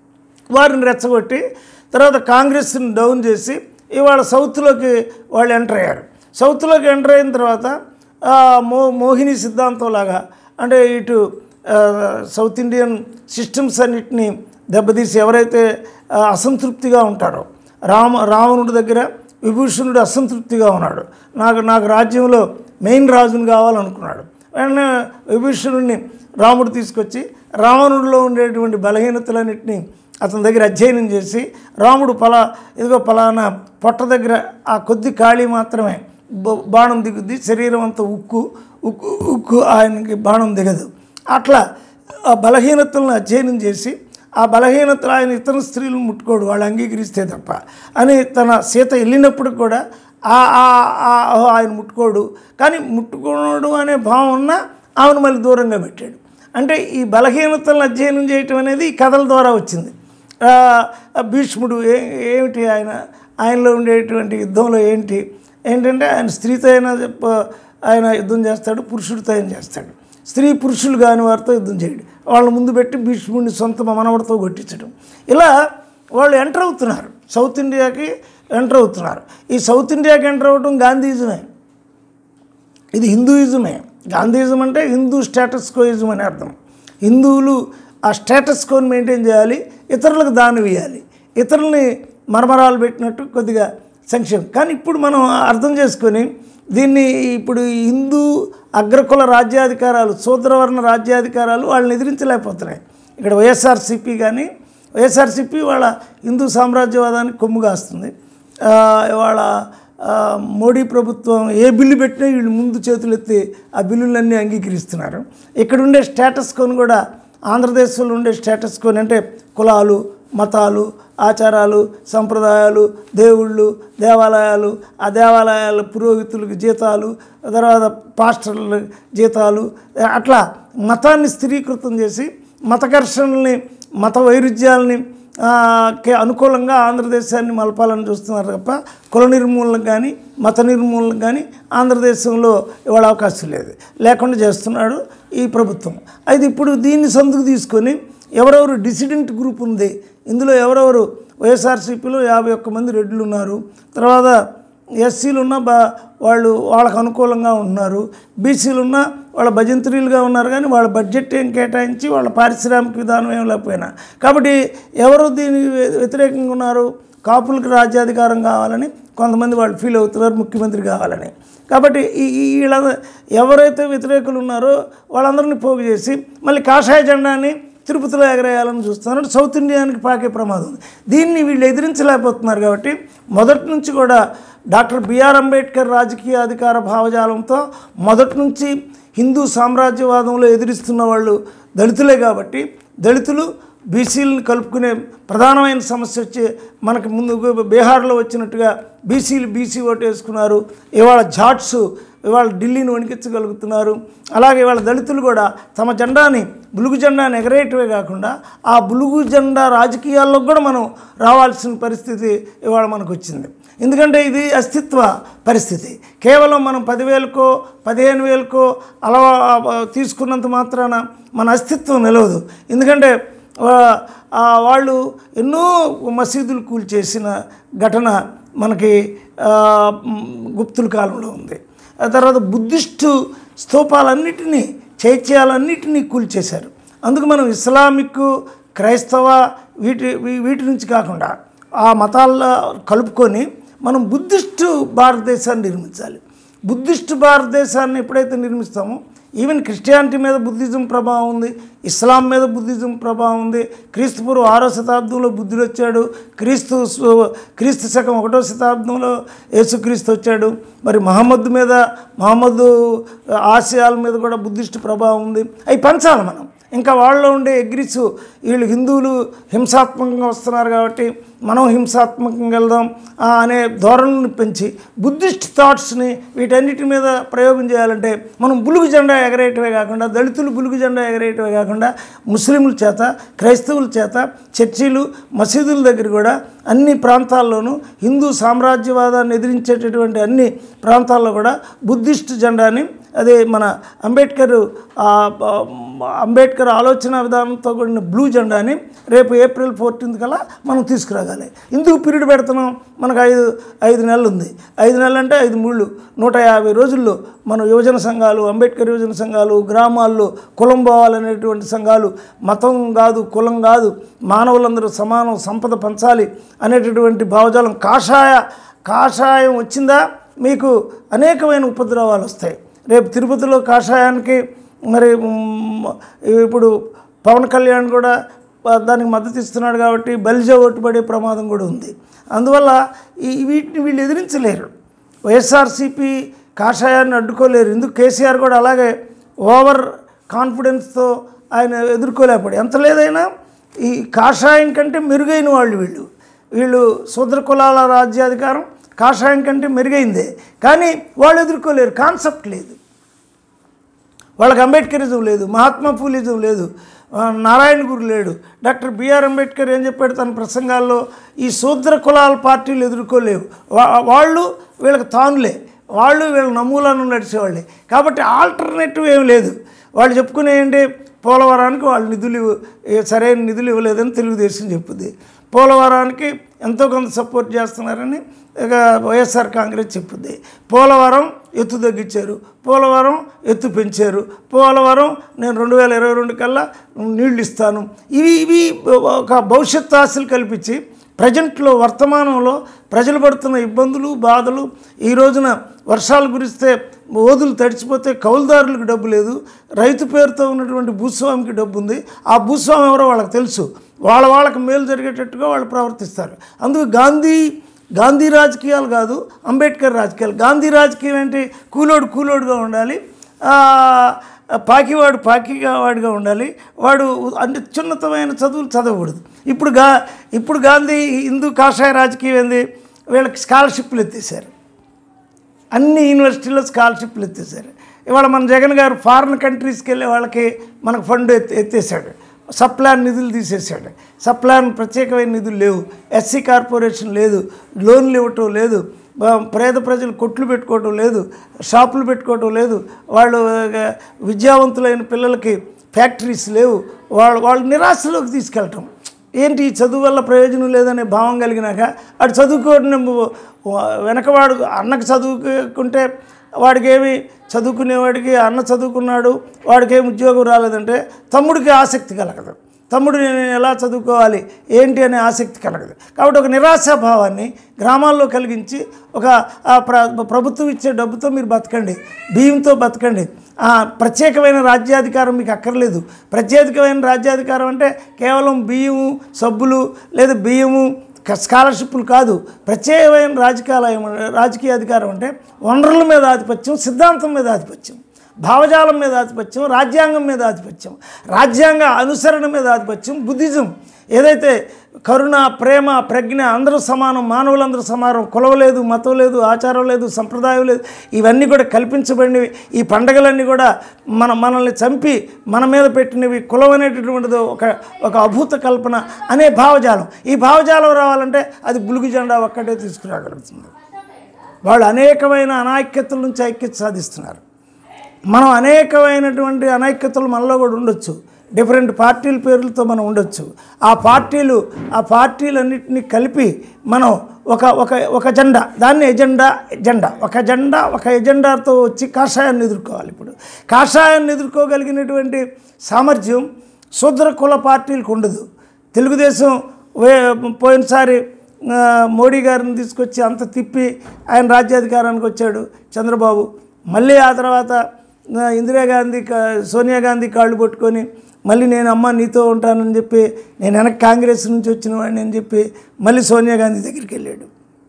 వారిని రెచ్చగొట్టి తర్వాత కాంగ్రెస్ని డౌన్ చేసి ఇవాళ సౌత్లోకి వాళ్ళు ఎంటర్ అయ్యారు సౌత్లోకి ఎంటర్ అయిన తర్వాత ఆ, మో మోహిని సిద్ధాంతంలాగా అంటే ఇటు ఆ, సౌత్ ఇండియన్ సిస్టమ్స్ అన్నిటిని దెబ్బతీసి ఎవరైతే ఆ, అసంతృప్తిగా ఉంటారో రామ రావణుడి దగ్గర విభూషణుడు అసంతృప్తిగా ఉన్నాడు నాకు నాకు రాజ్యంలో మెయిన్ రాజుని కావాలనుకున్నాడు వెంటనే విభీషణుడిని రాముడు తీసుకొచ్చి రావణుడిలో ఉండేటువంటి బలహీనతలన్నింటినీ అతని దగ్గర అధ్యయనం చేసి రాముడు పలా ఇదిగో పలానా పొట్ట దగ్గర ఆ కొద్ది ఖాళీ మాత్రమే బ- బాణం దిగుద్ది శరీరం అంతా ఉక్కు ఉక్కు ఉక్కు ఆయనకి బాణం దిగదు అట్లా ఆ బలహీనతలను అధ్యయనం చేసి ఆ బలహీనతలు ఆయన ఇతర స్త్రీలను ముట్టుకోడు వాళ్ళు అంగీకరిస్తే తప్ప అని తన సీత వెళ్ళినప్పుడు కూడా ఆ- ఆ- ఆ- ఓ ఆయన ముట్టుకోడు కానీ ముట్టుకోడు అనే భావం ఉన్నా ఆమెను మళ్ళీ దూరంగా పెట్టాడు అంటే ఈ బలహీనతలను అధ్యయనం చేయటం అనేది ఈ కథల ద్వారా వచ్చింది ఆ, ఆ భీష్ముడు ఏ ఏమిటి ఆయన ఆయనలో ఉండేటువంటి యుద్ధంలో ఏంటి ఏంటంటే ఆయన స్త్రీతో అయినా చెప్ప- ఆయన యుద్ధం చేస్తాడు పురుషుడితో అయినా చేస్తాడు స్త్రీ పురుషులు కాని వారితో యుద్ధం చేయడు వాళ్ళ ముందు పెట్టి భీష్ముడిని సొంత మనవడితో కొట్టించడం ఇలా వాళ్ళు ఎంటర్ అవుతున్నారు సౌత్ ఇండియాకి ఎంటర్ అవుతున్నారు ఈ సౌత్ ఇండియాకి ఎంటర్ అవ్వడం గాంధీజమే ఇది హిందూయిజమే గాంధీయిజం అంటే హిందూ స్టేటస్ కోయిజం అని అర్థం హిందువులు ఆ స్టేటస్ కోని మెయింటైన్ చేయాలి ఇతరులకు దానం ఇవ్వాలి ఇతరులని మరమరాలు పెట్టినట్టు కొద్దిగా సంక్షేమం కానీ ఇప్పుడు మనం అర్థం చేసుకొని దీన్ని ఇప్పుడు ఈ హిందూ అగ్రకుల రాజ్యాధికారాలు శూద్రవర్ణ రాజ్యాధికారాలు వాళ్ళని ఎదిరించలేకపోతున్నాయి ఇక్కడ వైఎస్ఆర్సీపీ కానీ వైఎస్ఆర్సీపీ వాళ్ళ హిందూ సామ్రాజ్యవాదానికి కొమ్ము కాస్తుంది ఆ, ఇవాళ ఆ, మోడీ ప్రభుత్వం ఏ బిల్లు పెట్టినా వీళ్ళు ముందు చేతులు ఎత్తి ఆ బిల్లులన్నీ అంగీకరిస్తున్నారు ఇక్కడ ఉండే స్టేటస్ కోని కూడా ఆంధ్రదేశంలో ఉండే స్టేటస్ కోని అంటే కులాలు మతాలు ఆచారాలు సంప్రదాయాలు దేవుళ్ళు దేవాలయాలు ఆ దేవాలయాల పురోహితులకు జీతాలు తర్వాత పాస్టర్ల జీతాలు అట్లా మతాన్ని స్థిరీకృతం చేసి మత ఘర్షణల్ని మత వైరుధ్యాలని ఆ, కి అనుకూలంగా ఆంధ్రదేశాన్ని మలపాలని చూస్తున్నారు తప్ప కుల నిర్మూలనకు కానీ మత నిర్మూలనకు కానీ ఆంధ్రదేశంలో ఇవాళ అవకాశం లేదు లేకుండా చేస్తున్నాడు ఈ ప్రభుత్వం అయితే ఇప్పుడు దీన్ని సందుకు తీసుకొని ఎవరెవరు డిసిడెంట్ గ్రూప్ ఉంది ఇందులో ఎవరెవరు వైఎస్ఆర్సీపీలో యాభై ఒక్క మంది రెడ్లు ఉన్నారు తర్వాత ఎస్సీలు ఉన్న బా వాళ్ళు వాళ్ళకు అనుకూలంగా ఉంటున్నారు బీసీలు ఉన్న వాళ్ళ భజంత్రీలుగా ఉన్నారు కానీ వాళ్ళ బడ్జెట్ ఏం కేటాయించి వాళ్ళ పారిశ్రామిక విధానం ఏం లేకపోయినా కాబట్టి ఎవరు దీనికి వ్య- వ్యతిరేకంగా ఉన్నారు కాపులకు రాజ్యాధికారం కావాలని కొంతమంది వాళ్ళు ఫీల్ అవుతున్నారు ముఖ్యమంత్రి కావాలని కాబట్టి ఈ ఈ వీళ్ళ ఎవరైతే వ్యతిరేకులు ఉన్నారో వాళ్ళందరినీ పోగు చేసి మళ్ళీ కాషాయ జెండాని తిరుపతిలో ఎగరేయాలని చూస్తున్నారు అంటే సౌత్ ఇండియానికి పాకే ప్రమాదం ఉంది దీన్ని వీళ్ళు ఎదిరించలేకపోతున్నారు కాబట్టి మొదటి నుంచి కూడా డాక్టర్ బిఆర్ అంబేద్కర్ రాజకీయ అధికార భావజాలంతో మొదటి నుంచి హిందూ సామ్రాజ్యవాదంలో ఎదిరిస్తున్న వాళ్ళు దళితులే కాబట్టి దళితులు బీసీలను కలుపుకునే ప్రధానమైన సమస్య వచ్చి మనకి ముందు బీహార్లో వచ్చినట్టుగా బీసీలు బీసీ ఓటు వేసుకున్నారు ఇవాళ జాట్స్ ఇవాళ ఢిల్లీని వణికించగలుగుతున్నారు అలాగే ఇవాళ దళితులు కూడా తమ జెండాని బులుగు జెండాని ఎగరేయటమే కాకుండా ఆ బులుగు జెండా రాజకీయాల్లో కూడా మనం రావాల్సిన పరిస్థితి ఇవాళ మనకు వచ్చింది ఎందుకంటే ఇది అస్తిత్వ పరిస్థితి కేవలం మనం పదివేలకో పదిహేను వేలకో అలా తీసుకున్నంత మాత్రాన మన అస్తిత్వం నిలవదు ఎందుకంటే ఆ, ఆ, వాళ్ళు ఎన్నో మసీదులు కూల్చేసిన ఘటన మనకి ఆ, మ్, గుప్తుల కాలంలో ఉంది ఆ తర్వాత బుద్ధిస్టు స్తూపాలన్నిటినీ చైత్యాలన్నిటినీ కూల్చేశారు అందుకు మనం ఇస్లామిక్ క్రైస్తవ వీటి వీ- వీటి నుంచి కాకుండా ఆ మతాల్లో కలుపుకొని మనం బుద్ధిస్టు భారతదేశాన్ని నిర్మించాలి బుద్ధిస్టు భారతదేశాన్ని ఎప్పుడైతే నిర్మిస్తామో ఈవెన్ క్రిస్టియానిటీ మీద బుద్ధిజం ప్రభావం ఉంది ఇస్లాం మీద బుద్ధిజం ప్రభావం ఉంది క్రీస్తు పూర్వం ఆరో శతాబ్దంలో బుద్ధుడు వచ్చాడు క్రీస్తు సు- క్రీస్తు శకం ఒకటో శతాబ్దంలో యేసుక్రీస్తు వచ్చాడు మరి మహమ్మద్ మీద మహమ్మద్ ఆశయాల మీద కూడా బుద్ధిస్ట్ ప్రభావం ఉంది అవి పంచాలి మనం ఇంకా వాళ్ళలో ఉండే ఎగ్రిస్ వీళ్ళు హిందువులు హింసాత్మకంగా వస్తున్నారు కాబట్టి మనం హింసాత్మకంగా వెళ్దాం ఆ, అనే ధోరణిని పెంచి బుద్ధిస్ట్ థాట్స్ని వీటన్నిటి మీద ప్రయోగం చేయాలంటే మనం బులుగు జెండా ఎగరేయటమే కాకుండా దళితులు బులుగు జెండా ఎగరేయటమే కాకుండా ముస్లింల చేత క్రైస్తవుల చేత చర్చీలు మసీదుల దగ్గర కూడా అన్ని ప్రాంతాల్లోనూ హిందూ సామ్రాజ్యవాదాన్ని ఎదిరించేటటువంటి అన్ని ప్రాంతాల్లో కూడా బుద్ధిస్ట్ జెండాని అదే మన అంబేద్కర్ ఆ, ఆ, అంబేద్కర్ ఆలోచన విధానంతో కూడిన బ్లూ జెండాని రేపు ఏప్రిల్ ఫోర్టీన్త్ కల్లా మనం తీసుకురాగాలి ఎందుకు పీరియడ్ పెడుతున్నాం మనకు ఐదు ఐదు నెలలు ఉంది ఐదు నెలలు అంటే ఐదు మూళ్ళు నూట యాభై రోజుల్లో మన యువజన సంఘాలు అంబేద్కర్ యువజన సంఘాలు గ్రామాల్లో కులం పోవాలనేటువంటి సంఘాలు మతం కాదు కులం కాదు మానవులందరూ సమానం సంపద పంచాలి అనేటటువంటి భావజాలం కాషాయ కాషాయం వచ్చిందా మీకు అనేకమైన ఉపద్రవాలు వస్తాయి రేపు తిరుపతిలో కాషాయానికి మరి మ్, ఇప్పుడు పవన్ కళ్యాణ్ కూడా ఆ, దానికి మద్దతు ఇస్తున్నాడు కాబట్టి బలిజ ఓటు పడే ప్రమాదం కూడా ఉంది అందువల్ల ఈ వీటిని వీళ్ళు ఎదిరించలేరు వైఎస్ఆర్సీపీ కాషాయాన్ని అడ్డుకోలేరు ఎందుకు కేసీఆర్ కూడా అలాగే ఓవర్ కాన్ఫిడెన్స్తో ఆయన ఎదుర్కోలేకపోయాడు ఎంత లేదైనా ఈ కాషాయం కంటే మెరుగైన వాళ్ళు వీళ్ళు వీళ్ళు శూద్ర కులాల రాజ్యాధికారం కాషాయం కంటే మెరుగైందే కానీ వాళ్ళు ఎదుర్కోలేరు కాన్సెప్ట్ లేదు వాళ్ళకి అంబేద్కరిజం లేదు మహాత్మా ఫూలిజం లేదు ఆ, నారాయణ గురు లేడు డాక్టర్ బిఆర్ అంబేద్కర్ ఏం చెప్పాడు తన ప్రసంగాల్లో ఈ శూద్ర కులాల పార్టీలు ఎదుర్కోలేవు వా- వాళ్ళు వీళ్ళకి తానులే వాళ్ళు వీళ్ళ నమూలను నడిచేవాళ్ళే కాబట్టి ఆల్టర్నేటివ్ ఏం లేదు వాళ్ళు చెప్పుకునే ఏంటి పోలవరానికి వాళ్ళు నిధులు ఇవ్వ- ఏ సరైన నిధులు ఇవ్వలేదని తెలుగుదేశం చెప్పుద్ది పోలవరానికి ఎంతో కొంత సపోర్ట్ చేస్తున్నారని ఇక వైఎస్ఆర్ కాంగ్రెస్ చెప్పుద్ది పోలవరం ఎత్తు తగ్గించారు పోలవరం ఎత్తు పెంచారు పోలవరం నేను రెండు వేల ఇరవై రెండు కల్లా నీళ్ళు ఇస్తాను ఇవి ఇవి ఒక భవిష్యత్తు ఆశలు కల్పించి ప్రజెంట్లో వర్తమానంలో ప్రజలు పడుతున్న ఇబ్బందులు బాధలు ఈ రోజున వర్షాలు కురిస్తే ఓదులు తడిచిపోతే కౌలుదారులకు డబ్బు లేదు రైతు పేరుతో ఉన్నటువంటి భూస్వామికి డబ్బు ఉంది ఆ భూస్వామి ఎవరో వాళ్ళకి తెలుసు వాళ్ళ వాళ్ళకి మేలు జరిగేటట్టుగా వాళ్ళు ప్రవర్తిస్తారు అందుకు గాంధీ గాంధీ రాజకీయాలు కాదు అంబేద్కర్ రాజకీయాలు గాంధీ రాజకీయం ఏంటి కూలోడు కూలోడుగా ఉండాలి ఆ, పాకివాడు పాకిగా వాడిగా ఉండాలి వాడు అంటే చిన్నతమైన చదువులు చదవకూడదు ఇప్పుడు గా ఇప్పుడు గాంధీ హిందూ కాషాయ రాజకీయం ఏంది వీళ్ళకి స్కాలర్షిప్లు ఎత్తేసారు అన్ని యూనివర్సిటీల్లో స్కాలర్షిప్లు ఎత్తేసారు ఇవాళ మన జగన్ గారు ఫారిన్ కంట్రీస్కి వెళ్ళే వాళ్ళకి మనకు ఫండ్ ఎత్తి ఎత్తేసాడు సప్లాన్ నిధులు తీసేసాడు సప్లాన్ ప్రత్యేకమైన నిధులు లేవు ఎస్సీ కార్పొరేషన్ లేదు లోన్లు ఇవ్వటం లేదు బ- పేద ప్రజలు కొట్లు పెట్టుకోవటం లేదు షాపులు పెట్టుకోవటం లేదు వాళ్ళు ఆ, విద్యావంతులైన పిల్లలకి ఫ్యాక్టరీస్ లేవు వాళ్ళు వాళ్ళు నిరాశలోకి తీసుకెళ్ళటం ఏంటి ఈ చదువు వల్ల ప్రయోజనం లేదనే భావం కలిగినాక అటు చదువుకోవడం వెనకవాడు అన్నకు చదువుకుంటే వాడికి ఏమి చదువుకునేవాడికి అన్న చదువుకున్నాడు వాడికి ఏమి ఉద్యోగం రాలేదంటే తమ్ముడికి ఆసక్తి కలగదు తమ్ముడు నేను ఎలా చదువుకోవాలి ఏంటి అనే ఆసక్తి కలగదు కాబట్టి ఒక నిరాశాభావాన్ని గ్రామాల్లో కలిగించి ఒక ఆ ప్ర ప్రభుత్వం ఇచ్చే డబ్బుతో మీరు బతకండి బియ్యంతో బతకండి ఆ ప్రత్యేకమైన రాజ్యాధికారం మీకు అక్కర్లేదు ప్రత్యేకమైన రాజ్యాధికారం అంటే కేవలం బియ్యము సబ్బులు లేదా బియ్యము క- స్కాలర్షిప్లు కాదు ప్రత్యేకమైన రాజకీయాలయం రాజకీయ అధికారం అంటే వనరుల మీద ఆధిపత్యం సిద్ధాంతం మీద ఆధిపత్యం భావజాలం మీద ఆధిపత్యం రాజ్యాంగం మీద ఆధిపత్యం రాజ్యాంగ అనుసరణ మీద ఆధిపత్యం బుద్ధిజం ఏదైతే కరుణ ప్రేమ ప్రజ్ఞ అందరూ సమానం మానవులందరూ సమానం కులం లేదు మతం లేదు ఆచారం లేదు సంప్రదాయం లేదు ఇవన్నీ కూడా కల్పించబడినవి ఈ పండగలన్నీ కూడా మన మనల్ని చంపి మన మీద పెట్టినవి కులం అనేటటువంటిది ఒక ఒక అభూత కల్పన అనే భావజాలం ఈ భావజాలం రావాలంటే అది బులుగు జెండా ఒక్కటే తీసుకురాగలుగుతుంది వాళ్ళు అనేకమైన అనాైక్యతల నుంచి ఐక్యత సాధిస్తున్నారు మనం అనేకమైనటువంటి అనైక్యతలు మనలో కూడా ఉండొచ్చు డిఫరెంట్ పార్టీల పేర్లతో మనం ఉండొచ్చు ఆ పార్టీలు ఆ పార్టీలన్నింటినీ కలిపి మనం ఒక ఒక ఒక జెండా దాన్ని ఎజెండా జెండా ఒక జెండా ఒక ఎజెండాతో వచ్చి కాషాయాన్ని ఎదుర్కోవాలి ఇప్పుడు కాషాయాన్ని ఎదుర్కోగలిగినటువంటి సామర్థ్యం శూద్ర కుల పార్టీలకు ఉండదు తెలుగుదేశం వే పోయినసారి ఆ, మోడీ గారిని తీసుకొచ్చి అంత తిప్పి ఆయన రాజ్యాధికారానికి వచ్చాడు చంద్రబాబు మళ్ళీ ఆ తర్వాత ఆ, ఇందిరాగాంధీ కా- సోనియా గాంధీ కాళ్ళు పట్టుకొని మళ్ళీ నేను అమ్మ నీతో ఉంటానని చెప్పి నేను వెనక్కి కాంగ్రెస్ నుంచి వచ్చిన వాడిని అని చెప్పి మళ్ళీ సోనియా గాంధీ దగ్గరికి వెళ్ళాడు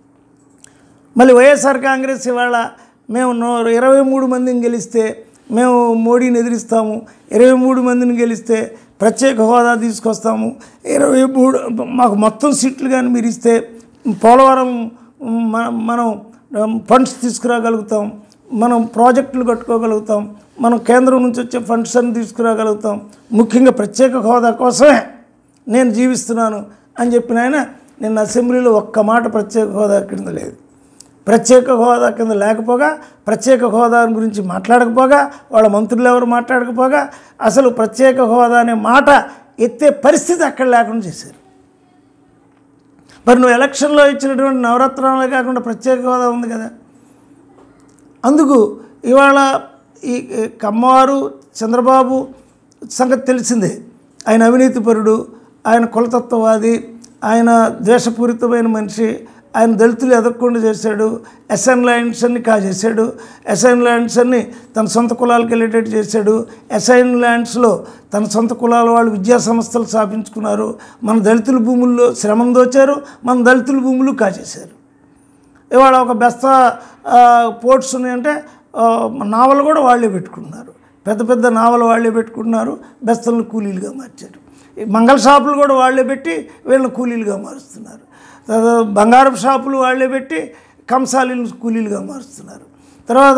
మళ్ళీ వైఎస్ఆర్ కాంగ్రెస్ ఇవాళ మేము నూ ఇరవై మూడు మందిని గెలిస్తే మేము మోడీని ఎదిరిస్తాము ఇరవై మూడు మందిని గెలిస్తే ప్రత్యేక హోదా తీసుకొస్తాము ఇరవై మూడు మాకు మొత్తం సీట్లు కానీ మీరు ఇస్తే పోలవరం మన- మనం ఫండ్స్ తీసుకురాగలుగుతాం మనం ప్రాజెక్టులు కట్టుకోగలుగుతాం మనం కేంద్రం నుంచి వచ్చే ఫండ్స్ అని తీసుకురాగలుగుతాం ముఖ్యంగా ప్రత్యేక హోదా కోసమే నేను జీవిస్తున్నాను అని చెప్పిన ఆయన నిన్న అసెంబ్లీలో ఒక్క మాట ప్రత్యేక హోదా కింద లేదు ప్రత్యేక హోదా కింద లేకపోగా ప్రత్యేక హోదా గురించి మాట్లాడకపోగా వాళ్ళ మంత్రులు ఎవరు మాట్లాడకపోగా అసలు ప్రత్యేక హోదా అనే మాట ఎత్తే పరిస్థితి అక్కడ లేకుండా చేశారు మరి నువ్వు ఎలక్షన్లో ఇచ్చినటువంటి నవరత్నాలే కాకుండా ప్రత్యేక హోదా ఉంది కదా అందుకు ఇవాళ ఈ ఈ కమ్మవారు చంద్రబాబు సంగతి తెలిసిందే ఆయన అవినీతిపరుడు ఆయన కులతత్వవాది ఆయన ద్వేషపూరితమైన మనిషి ఆయన దళితులు ఎదగకుండా చేశాడు ఎస్ఎన్ ల్యాండ్స్ అన్ని కాజేశాడు ఎస్ఎన్ ల్యాండ్స్ అన్ని తన సొంత కులాలకు వెళ్ళేటట్టు చేశాడు ఎస్ఐన్ ల్యాండ్స్లో తన సొంత కులాల వాళ్ళు విద్యా సంస్థలు స్థాపించుకున్నారు మన దళితుల భూముల్లో శ్రమం దోచారు మన దళితుల భూములు కాజేశారు ఇవాళ ఒక బెస్త ఆ, పోర్ట్స్ ఉన్నాయంటే ఆ, నావలు కూడా వాళ్ళే పెట్టుకుంటున్నారు పెద్ద పెద్ద నావలు వాళ్ళే పెట్టుకుంటున్నారు బెస్తలను కూలీలుగా మార్చారు ఈ మంగళ షాపులు కూడా వాళ్ళే పెట్టి వీళ్ళని కూలీలుగా మారుస్తున్నారు తర్వాత బంగారం షాపులు వాళ్ళే పెట్టి కంసాలీలను కూలీలుగా మారుస్తున్నారు తర్వాత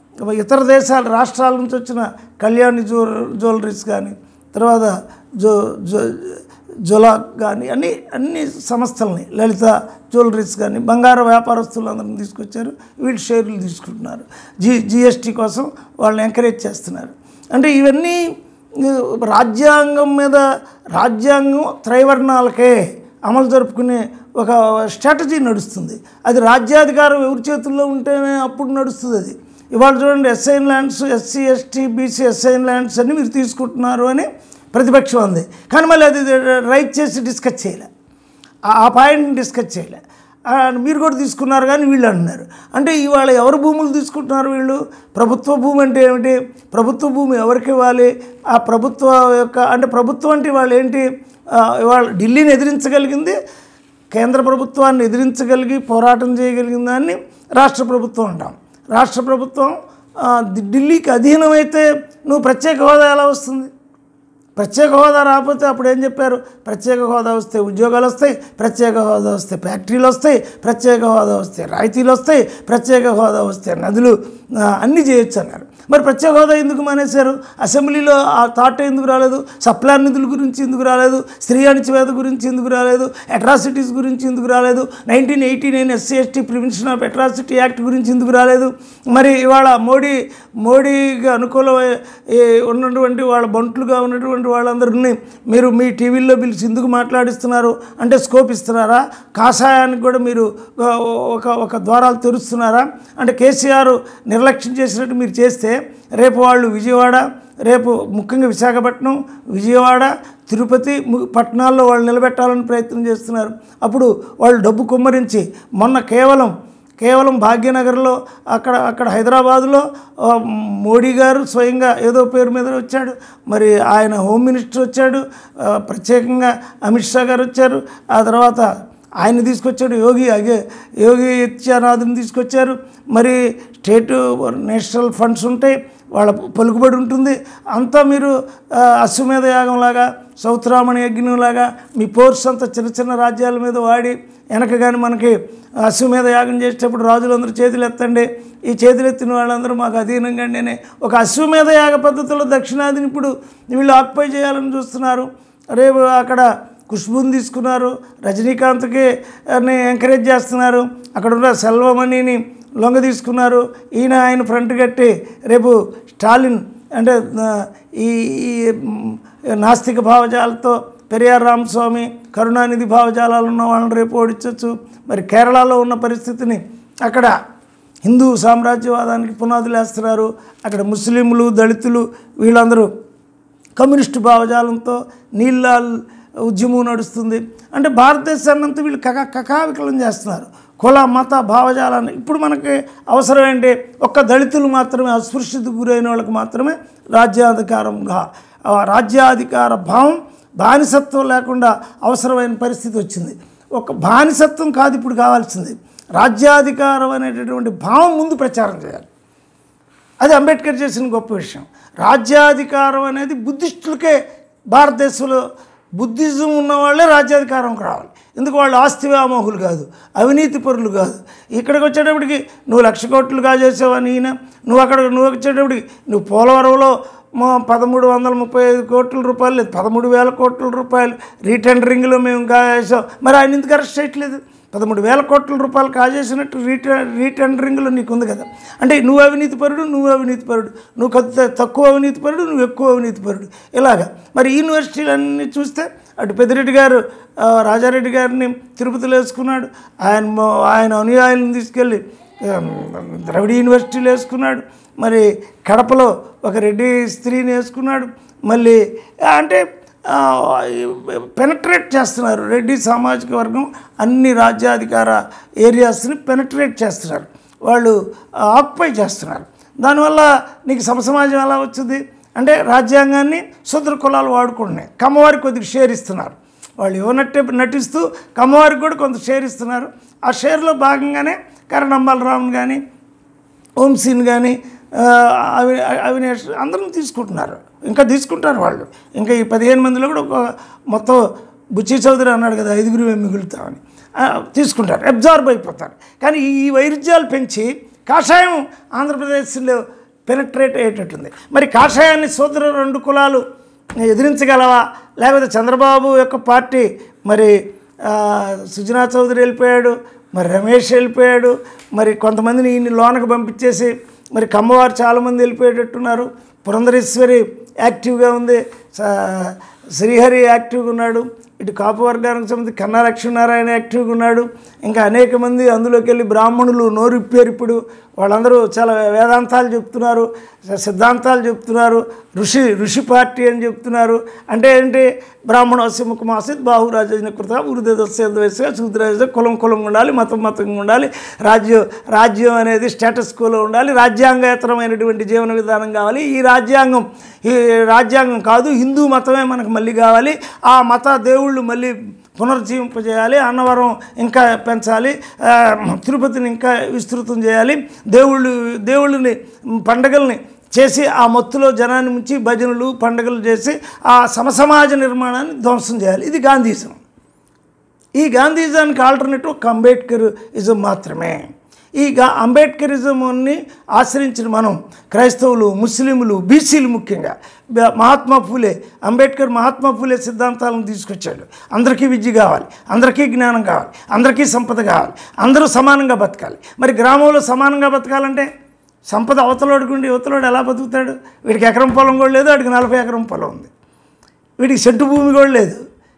ఇతర దేశాల రాష్ట్రాల నుంచి వచ్చిన కళ్యాణి జ్యువెల్ జ్యువెలరీస్ కానీ తర్వాత జో జో జులా కానీ అన్ని అన్ని సంస్థలని లలిత జ్యువెలరీస్ కానీ బంగారు వ్యాపారస్తులందరిని తీసుకొచ్చారు వీళ్ళు షేర్లు తీసుకుంటున్నారు జీ జిఎస్టీ కోసం వాళ్ళని ఎంకరేజ్ చేస్తున్నారు అంటే ఇవన్నీ ఆ, రాజ్యాంగం మీద రాజ్యాంగం త్రైవర్ణాలకే అమలు జరుపుకునే ఒక స్ట్రాటజీ నడుస్తుంది అది రాజ్యాధికారం ఎవరి చేతుల్లో ఉంటేనే అప్పుడు నడుస్తుంది అది ఇవాళ చూడండి assigned lands SC ST BC assigned lands అన్ని మీరు తీసుకుంటున్నారు అని ప్రతిపక్షం ఉంది కానీ మళ్ళీ అది రైట్ చేసి డిస్కస్ చేయలే ఆ ఆ పాయింట్ని డిస్కస్ చేయలే ఆ, మీరు కూడా తీసుకున్నారు కానీ వీళ్ళు అంటున్నారు అంటే ఇవాళ ఎవరు భూములు తీసుకుంటున్నారు వీళ్ళు ప్రభుత్వ భూమి అంటే ఏమిటి ప్రభుత్వ భూమి ఎవరికి ఇవ్వాలి ఆ ప్రభుత్వ యొక్క అంటే ప్రభుత్వం అంటే వాళ్ళు ఏంటి ఆ, ఇవాళ ఢిల్లీని ఎదిరించగలిగింది కేంద్ర ప్రభుత్వాన్ని ఎదిరించగలిగి పోరాటం చేయగలిగిన దాన్ని రాష్ట్ర ప్రభుత్వం అంటాం రాష్ట్ర ప్రభుత్వం ఆ, ది- ఢిల్లీకి అధీనమైతే నువ్వు ప్రత్యేక హోదా ఎలా వస్తుంది ప్రత్యేక హోదా రాకపోతే అప్పుడు ఏం చెప్పారు ప్రత్యేక హోదా వస్తే ఉద్యోగాలు వస్తాయి ప్రత్యేక హోదా వస్తే ఫ్యాక్టరీలు వస్తాయి ప్రత్యేక హోదా వస్తే రాయితీలు వస్తాయి ప్రత్యేక హోదా వస్తే నదులు ఆ, అన్నీ చేయొచ్చు అన్నారు మరి ప్రత్యేక హోదా ఎందుకు మానేశారు అసెంబ్లీలో ఆ థాట్ ఎందుకు రాలేదు సప్లాన్ నిధుల గురించి ఎందుకు రాలేదు స్త్రీ అణిచివేత గురించి ఎందుకు రాలేదు అట్రాసిటీస్ గురించి ఎందుకు రాలేదు nineteen eighty nine SC ST prevention of atrocity act గురించి ఎందుకు రాలేదు మరి ఇవాళ మోడీ మోడీకి అనుకూలమై ఏ ఉన్నటువంటి వాళ్ళ బంట్లుగా ఉన్నటువంటి వాళ్ళందరినీ మీరు మీ టీవీల్లో పిలిచి ఎందుకు మాట్లాడిస్తున్నారు అంటే స్కోప్ ఇస్తున్నారా కాషాయానికి కూడా మీరు ఆ, ఒక ఒక ద్వారాలు తెరుస్తున్నారా అంటే కేసీఆర్ నిర్లక్ష్యం చేసినట్టు మీరు చేస్తే రేపు వాళ్ళు విజయవాడ రేపు ముఖ్యంగా విశాఖపట్నం విజయవాడ తిరుపతి ము- పట్టణాల్లో వాళ్ళు నిలబెట్టాలని ప్రయత్నం చేస్తున్నారు అప్పుడు వాళ్ళు డబ్బు కుమ్మరించి మొన్న కేవలం కేవలం భాగ్యనగర్లో అక్కడ అక్కడ హైదరాబాదులో ఆ, మోడీ గారు స్వయంగా ఏదో పేరు మీద వచ్చాడు మరి ఆయన హోమ్ మినిస్టర్ వచ్చాడు ఆ, ప్రత్యేకంగా అమిత్ షా గారు వచ్చారు ఆ తర్వాత ఆయన తీసుకొచ్చాడు యోగి అగే యోగి ఆదిత్యనాథ్ని తీసుకొచ్చారు మరి స్టేట్ నేషనల్ ఫండ్స్ ఉంటాయి వాళ్ళ పలుకుబడి ఉంటుంది అంతా మీరు ఆ, అశ్వమేధ యాగంలాగా సౌత్రామణి యజ్ఞంలాగా మీ పోర్స్ అంతా చిన్న చిన్న రాజ్యాల మీద వాడి వెనక కానీ మనకి అశ్వమేధ యాగం చేసేటప్పుడు రాజులందరూ చేతులు ఎత్తండి ఈ చేతులు ఎత్తిన వాళ్ళందరూ మాకు అధీనంగా నేను ఒక అశ్వమేధ యాగ పద్ధతిలో దక్షిణాదిని ఇప్పుడు వీళ్ళు ఆక్యుపై చేయాలని చూస్తున్నారు రేపు అక్కడ ఖుష్బుని తీసుకున్నారు రజనీకాంత్కి ని ఎంకరేజ్ చేస్తున్నారు అక్కడ ఉన్న సెల్వమణిని లొంగ తీసుకున్నారు ఈయన ఆయన ఫ్రంట్ కట్టి రేపు స్టాలిన్ అంటే ఆ, ఈ ఈ, మ్, నాస్తిక భావజాలతో పెరియార్ రామస్వామి కరుణానిధి భావజాలాలు ఉన్న వాళ్ళని రేపు ఓడించవచ్చు మరి కేరళలో ఉన్న పరిస్థితిని అక్కడ హిందూ సామ్రాజ్యవాదానికి పునాదులు వేస్తున్నారు అక్కడ ముస్లింలు దళితులు వీళ్ళందరూ కమ్యూనిస్టు భావజాలంతో నీళ్ళ ఉద్యమం నడుస్తుంది అంటే భారతదేశాన్ని అంతా వీళ్ళు కక కకావికలం చేస్తున్నారు కుల మత భావజాలాన్ని ఇప్పుడు మనకి అవసరం ఏంటి ఒక్క దళితులు మాత్రమే అస్పృశ్యతకు గురైన వాళ్ళకి మాత్రమే రాజ్యాధికారంగా ఆ రాజ్యాధికార భావం బానిసత్వం లేకుండా అవసరమైన పరిస్థితి వచ్చింది ఒక బానిసత్వం కాదు ఇప్పుడు కావాల్సింది రాజ్యాధికారం అనేటటువంటి భావం ముందు ప్రచారం చేయాలి అది అంబేద్కర్ చేసిన గొప్ప విషయం రాజ్యాధికారం అనేది బుద్ధిస్టులకే భారతదేశంలో బుద్ధిజం ఉన్న వాళ్ళే రాజ్యాధికారంకి రావాలి ఎందుకు వాళ్ళు ఆస్తి వ్యామోహులు కాదు అవినీతి పరులు కాదు ఇక్కడికి వచ్చేటప్పటికి నువ్వు లక్ష కోట్లు కాజేసావని ఈయన నువ్వు అక్కడ నువ్వు వచ్చేటప్పటికి నువ్వు పోలవరంలో మా పదమూడు వందల ముప్పై ఐదు కోట్ల రూపాయలు లేదు పదమూడు వేల కోట్ల రూపాయలు రీటెండరింగ్లో మేము కాజేసాం మరి ఆయన ఎందుకు అరెస్ట్ చేయట్లేదు పదమూడు వేల కోట్ల రూపాయలు కాజేసినట్టు రీట రీటెండరింగ్లో నీకు ఉంది కదా అంటే నువ్వు అవినీతి పరుడు నువ్వు అవినీతి పరుడు నువ్వు కొద్ది తక్కువ అవినీతి పరుడు నువ్వు ఎక్కువ అవినీతి పరుడు ఇలాగా మరి యూనివర్సిటీలన్నీ చూస్తే అటు పెద్దిరెడ్డి గారు ఆ, రాజారెడ్డి గారిని తిరుపతిలో వేసుకున్నాడు ఆయన మొ- ఆయన అనుయాయులను తీసుకెళ్ళి ఆ, ద్రవిడ యూనివర్సిటీలో వేసుకున్నాడు మరి కడపలో ఒక రెడ్డి స్త్రీని వేసుకున్నాడు మళ్ళీ అంటే పెనట్రేట్ చేస్తున్నారు రెడ్డి సామాజిక వర్గం అన్ని రాజ్యాధికార ఏరియాస్ని పెనట్రేట్ చేస్తున్నారు వాళ్ళు ఆక్యుపై చేస్తున్నారు దానివల్ల నీకు సమసమాజం ఎలా వచ్చింది అంటే రాజ్యాంగాన్ని శూద్ర కులాలు వాడుకుంటున్నాయి కమ్మవారికి కొద్దిగా షేర్ ఇస్తున్నారు వాళ్ళు ఇవ్వనట్టే నటిస్తూ కమ్మవారికి కూడా కొంత షేర్ ఇస్తున్నారు ఆ షేర్లో భాగంగానే కరణంబాలరావుని కానీ వంశీని కానీ ఆ, అవి అవినేష్ అందరం తీసుకుంటున్నారు ఇంకా తీసుకుంటారు వాళ్ళు ఇంకా ఈ పదిహేను మందిలో కూడా ఒక మొత్తం బుచ్చి చౌదరి అన్నాడు కదా ఐదుగురు మిగులుతామని ఆ, తీసుకుంటారు అబ్జార్బ్ అయిపోతారు కానీ ఈ వైరుధ్యాలు పెంచి కాషాయం ఆంధ్రప్రదేశ్లో పెనట్రేట్ అయ్యేటట్టుంది మరి కాషాయాన్ని సోదర రెండు కులాలు ఎదిరించగలవా లేకపోతే చంద్రబాబు యొక్క పార్టీ మరి ఆ, సుజనా చౌదరి వెళ్ళిపోయాడు మరి రమేష్ వెళ్ళిపోయాడు మరి కొంతమందిని ఈయన్ని లోనకు పంపించేసి మరి కమ్మవారు చాలామంది వెళ్ళిపోయేటట్టున్నారు పురంధరేశ్వరి యాక్టివ్గా ఉంది స- శ్రీహరి యాక్టివ్గా ఉన్నాడు ఇటు కాపు వర్గానికి సంబంధించి కన్నా లక్ష్మీనారాయణ యాక్టివ్గా ఉన్నాడు ఇంకా అనేక మంది అందులోకి వెళ్ళి బ్రాహ్మణులు నోరిప్పారు ఇప్పుడు వాళ్ళందరూ చాలా వేదాంతాలు చెప్తున్నారు సిద్ధాంతాలు చెప్తున్నారు ఋషి ఋషి పార్టీ అని చెప్తున్నారు అంటే ఏంటి బ్రాహ్మణ వశ్యముఖ మాసిద్ బాహురాజన కృత వృద్ధదస్య శూద్రాజ కులం కులం ఉండాలి మతం మతంగా ఉండాలి రాజ్యం రాజ్యం అనేది స్టేటస్ కోలో ఉండాలి రాజ్యాంగేతరమైనటువంటి జీవన విధానం కావాలి ఈ రాజ్యాంగం ఈ రాజ్యాంగం కాదు హిందూ మతమే మనకు మళ్ళీ కావాలి ఆ మత దేవుళ్ళు మళ్ళీ పునర్జీవింపజేయాలి అన్నవరం ఇంకా పెంచాలి ఆ, తిరుపతిని ఇంకా విస్తృతం చేయాలి దేవుళ్ళు దేవుళ్ళని పండగల్ని చేసి ఆ మత్తులో జనాన్ని ముంచి భజనలు పండుగలు చేసి ఆ సమసమాజ నిర్మాణాన్ని ధ్వంసం చేయాలి ఇది గాంధీజం ఈ గాంధీజానికి ఆల్టర్నేటివ్ ఒక అంబేద్కర్ ఇజం మాత్రమే ఈ గా అంబేద్కరిజంని ఆశ్రయించిన మనం క్రైస్తవులు ముస్లింలు బీసీలు ముఖ్యంగా బ- మహాత్మా ఫూలే అంబేద్కర్ మహాత్మా ఫూలే సిద్ధాంతాలను తీసుకొచ్చాడు అందరికీ విద్య కావాలి అందరికీ జ్ఞానం కావాలి అందరికీ సంపద కావాలి అందరూ సమానంగా బతకాలి మరి గ్రామంలో సమానంగా బతకాలంటే సంపద అవతలోడుకుండి యువతలోడు ఎలా బతుకుతాడు వీడికి ఎకరం పొలం కూడా లేదు వాడికి నలభై ఎకరం పొలం ఉంది వీడికి సెంటు భూమి కూడా లేదు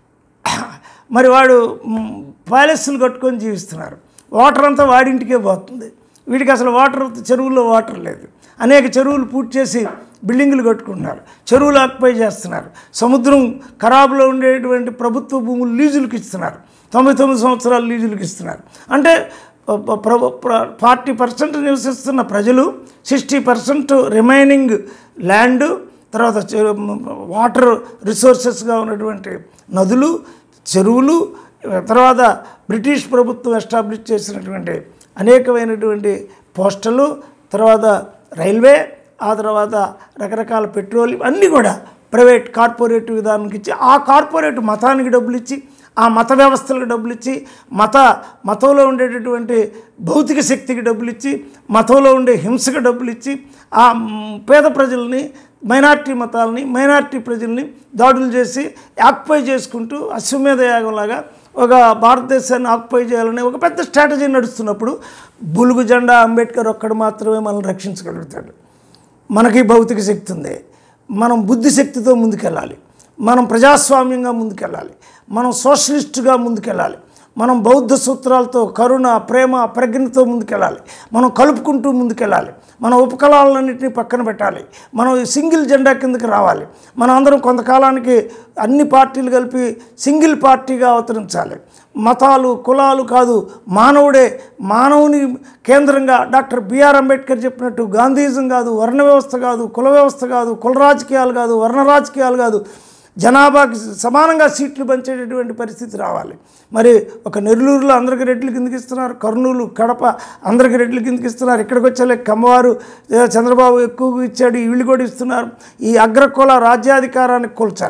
మరి వాడు మ్, ప్యాలెస్లు కట్టుకొని జీవిస్తున్నారు వాటర్ అంతా వాడింటికే పోతుంది వీడికి అసలు వాటర్ చెరువుల్లో వాటర్ లేదు అనేక చెరువులు పూర్తి చేసి బిల్డింగులు కట్టుకుంటున్నారు చెరువులు ఆక్యుపై చేస్తున్నారు సముద్రం ఖరాబులో ఉండేటువంటి ప్రభుత్వ భూములు లీజులకు ఇస్తున్నారు తొంభై తొమ్మిది సంవత్సరాలు లీజులకు ఇస్తున్నారు అంటే ఫార్టీ పర్సెంట్ నివసిస్తున్న ప్రజలు సిక్స్టీ పర్సెంట్ రిమైనింగ్ ల్యాండ్ తర్వాత చెరు- వాటర్ రిసోర్సెస్గా ఉన్నటువంటి నదులు చెరువులు తర్వాత బ్రిటిష్ ప్రభుత్వం ఎస్టాబ్లిష్ చేసినటువంటి అనేకమైనటువంటి పోస్టలు తర్వాత రైల్వే ఆ తర్వాత రకరకాల పెట్రోల్ అన్నీ కూడా ప్రైవేట్ కార్పొరేట్ విధానానికి ఇచ్చి ఆ కార్పొరేట్ మతానికి డబ్బులు ఇచ్చి ఆ మత వ్యవస్థలకు డబ్బులు ఇచ్చి మత మతంలో ఉండేటటువంటి భౌతిక శక్తికి డబ్బులు ఇచ్చి మతంలో ఉండే హింసకు డబ్బులు ఇచ్చి ఆ మ్, పేద ప్రజల్ని మైనార్టీ మతాలని మైనార్టీ ప్రజల్ని దాడులు చేసి ఆక్యుపై చేసుకుంటూ అశ్వమేధ యాగంలాగా ఒక భారతదేశాన్ని ఆక్యుపై చేయాలనే ఒక పెద్ద స్ట్రాటజీ నడుస్తున్నప్పుడు బులుగు జెండా అంబేద్కర్ ఒక్కడు మాత్రమే మనల్ని రక్షించగలుగుతాడు మనకి భౌతిక శక్తి ఉంది మనం బుద్ధి శక్తితో ముందుకెళ్ళాలి మనం ప్రజాస్వామ్యంగా ముందుకెళ్ళాలి మనం సోషలిస్టుగా ముందుకెళ్ళాలి మనం బౌద్ధ సూత్రాలతో కరుణ ప్రేమ ప్రజ్ఞతో ముందుకెళ్ళాలి మనం కలుపుకుంటూ ముందుకెళ్ళాలి మన ఉపకళాలన్నింటినీ పక్కన పెట్టాలి మనం ఈ సింగిల్ జెండా కిందకి రావాలి మనం అందరం కొంతకాలానికి అన్ని పార్టీలు కలిపి సింగిల్ పార్టీగా అవతరించాలి మతాలు కులాలు కాదు మానవుడే మానవుని కేంద్రంగా డాక్టర్ బిఆర్ అంబేద్కర్ చెప్పినట్టు గాంధీజం కాదు వర్ణ వ్యవస్థ కాదు కుల వ్యవస్థ కాదు కుల రాజకీయాలు కాదు వర్ణ రాజకీయాలు కాదు జనాభాకి సమానంగా సీట్లు పంచేటటువంటి పరిస్థితి రావాలి మరి ఒక నెల్లూరులో అందరికి రెడ్లు కిందకి ఇస్తున్నారు కర్నూలు కడప అందరికి రెడ్లు కిందకి ఇస్తున్నారు ఇక్కడికి వచ్చే కమ్మవారు ఏ, చంద్రబాబు ఎక్కువగా ఇచ్చాడు వీళ్ళు కూడా ఇస్తున్నారు ఈ అగ్రకుల రాజ్యాధికారాన్ని కూల్చాలి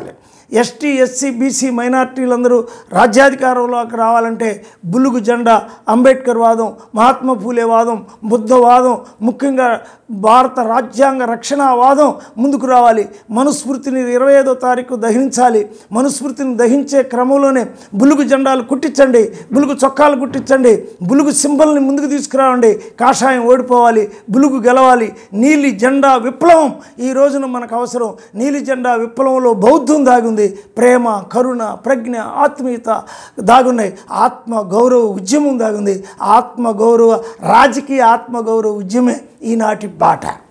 ఎస్టీ ఎస్సీ బీసీ మైనార్టీలందరూ రాజ్యాధికారంలోకి రావాలంటే బులుగు జెండా అంబేద్కర్ వాదం మహాత్మా ఫూలే వాదం బుద్ధవాదం ముఖ్యంగా భారత రాజ్యాంగ రక్షణ వాదం ముందుకు రావాలి మనుస్మృతిని ఇరవై ఐదో తారీఖు దహించాలి మనుస్మృతిని దహించే క్రమంలోనే బులుగు జెండాలు కుట్టించండి బులుగు చొక్కాలు కుట్టించండి బులుగు సింబల్ని ముందుకు తీసుకురావండి కాషాయం ఓడిపోవాలి బులుగు గెలవాలి నీలి జెండా విప్లవం ఈ రోజున మనకు అవసరం నీలి జెండా విప్లవంలో బౌద్ధం దాగుంది ప్రేమ కరుణ ప్రజ్ఞ ఆత్మీయత దాగున్నాయి ఆత్మ గౌరవ ఉద్యమం దాగుంది ఆత్మ గౌరవ రాజకీయ ఆత్మ గౌరవ ఉద్యమే ఈనాటి బాట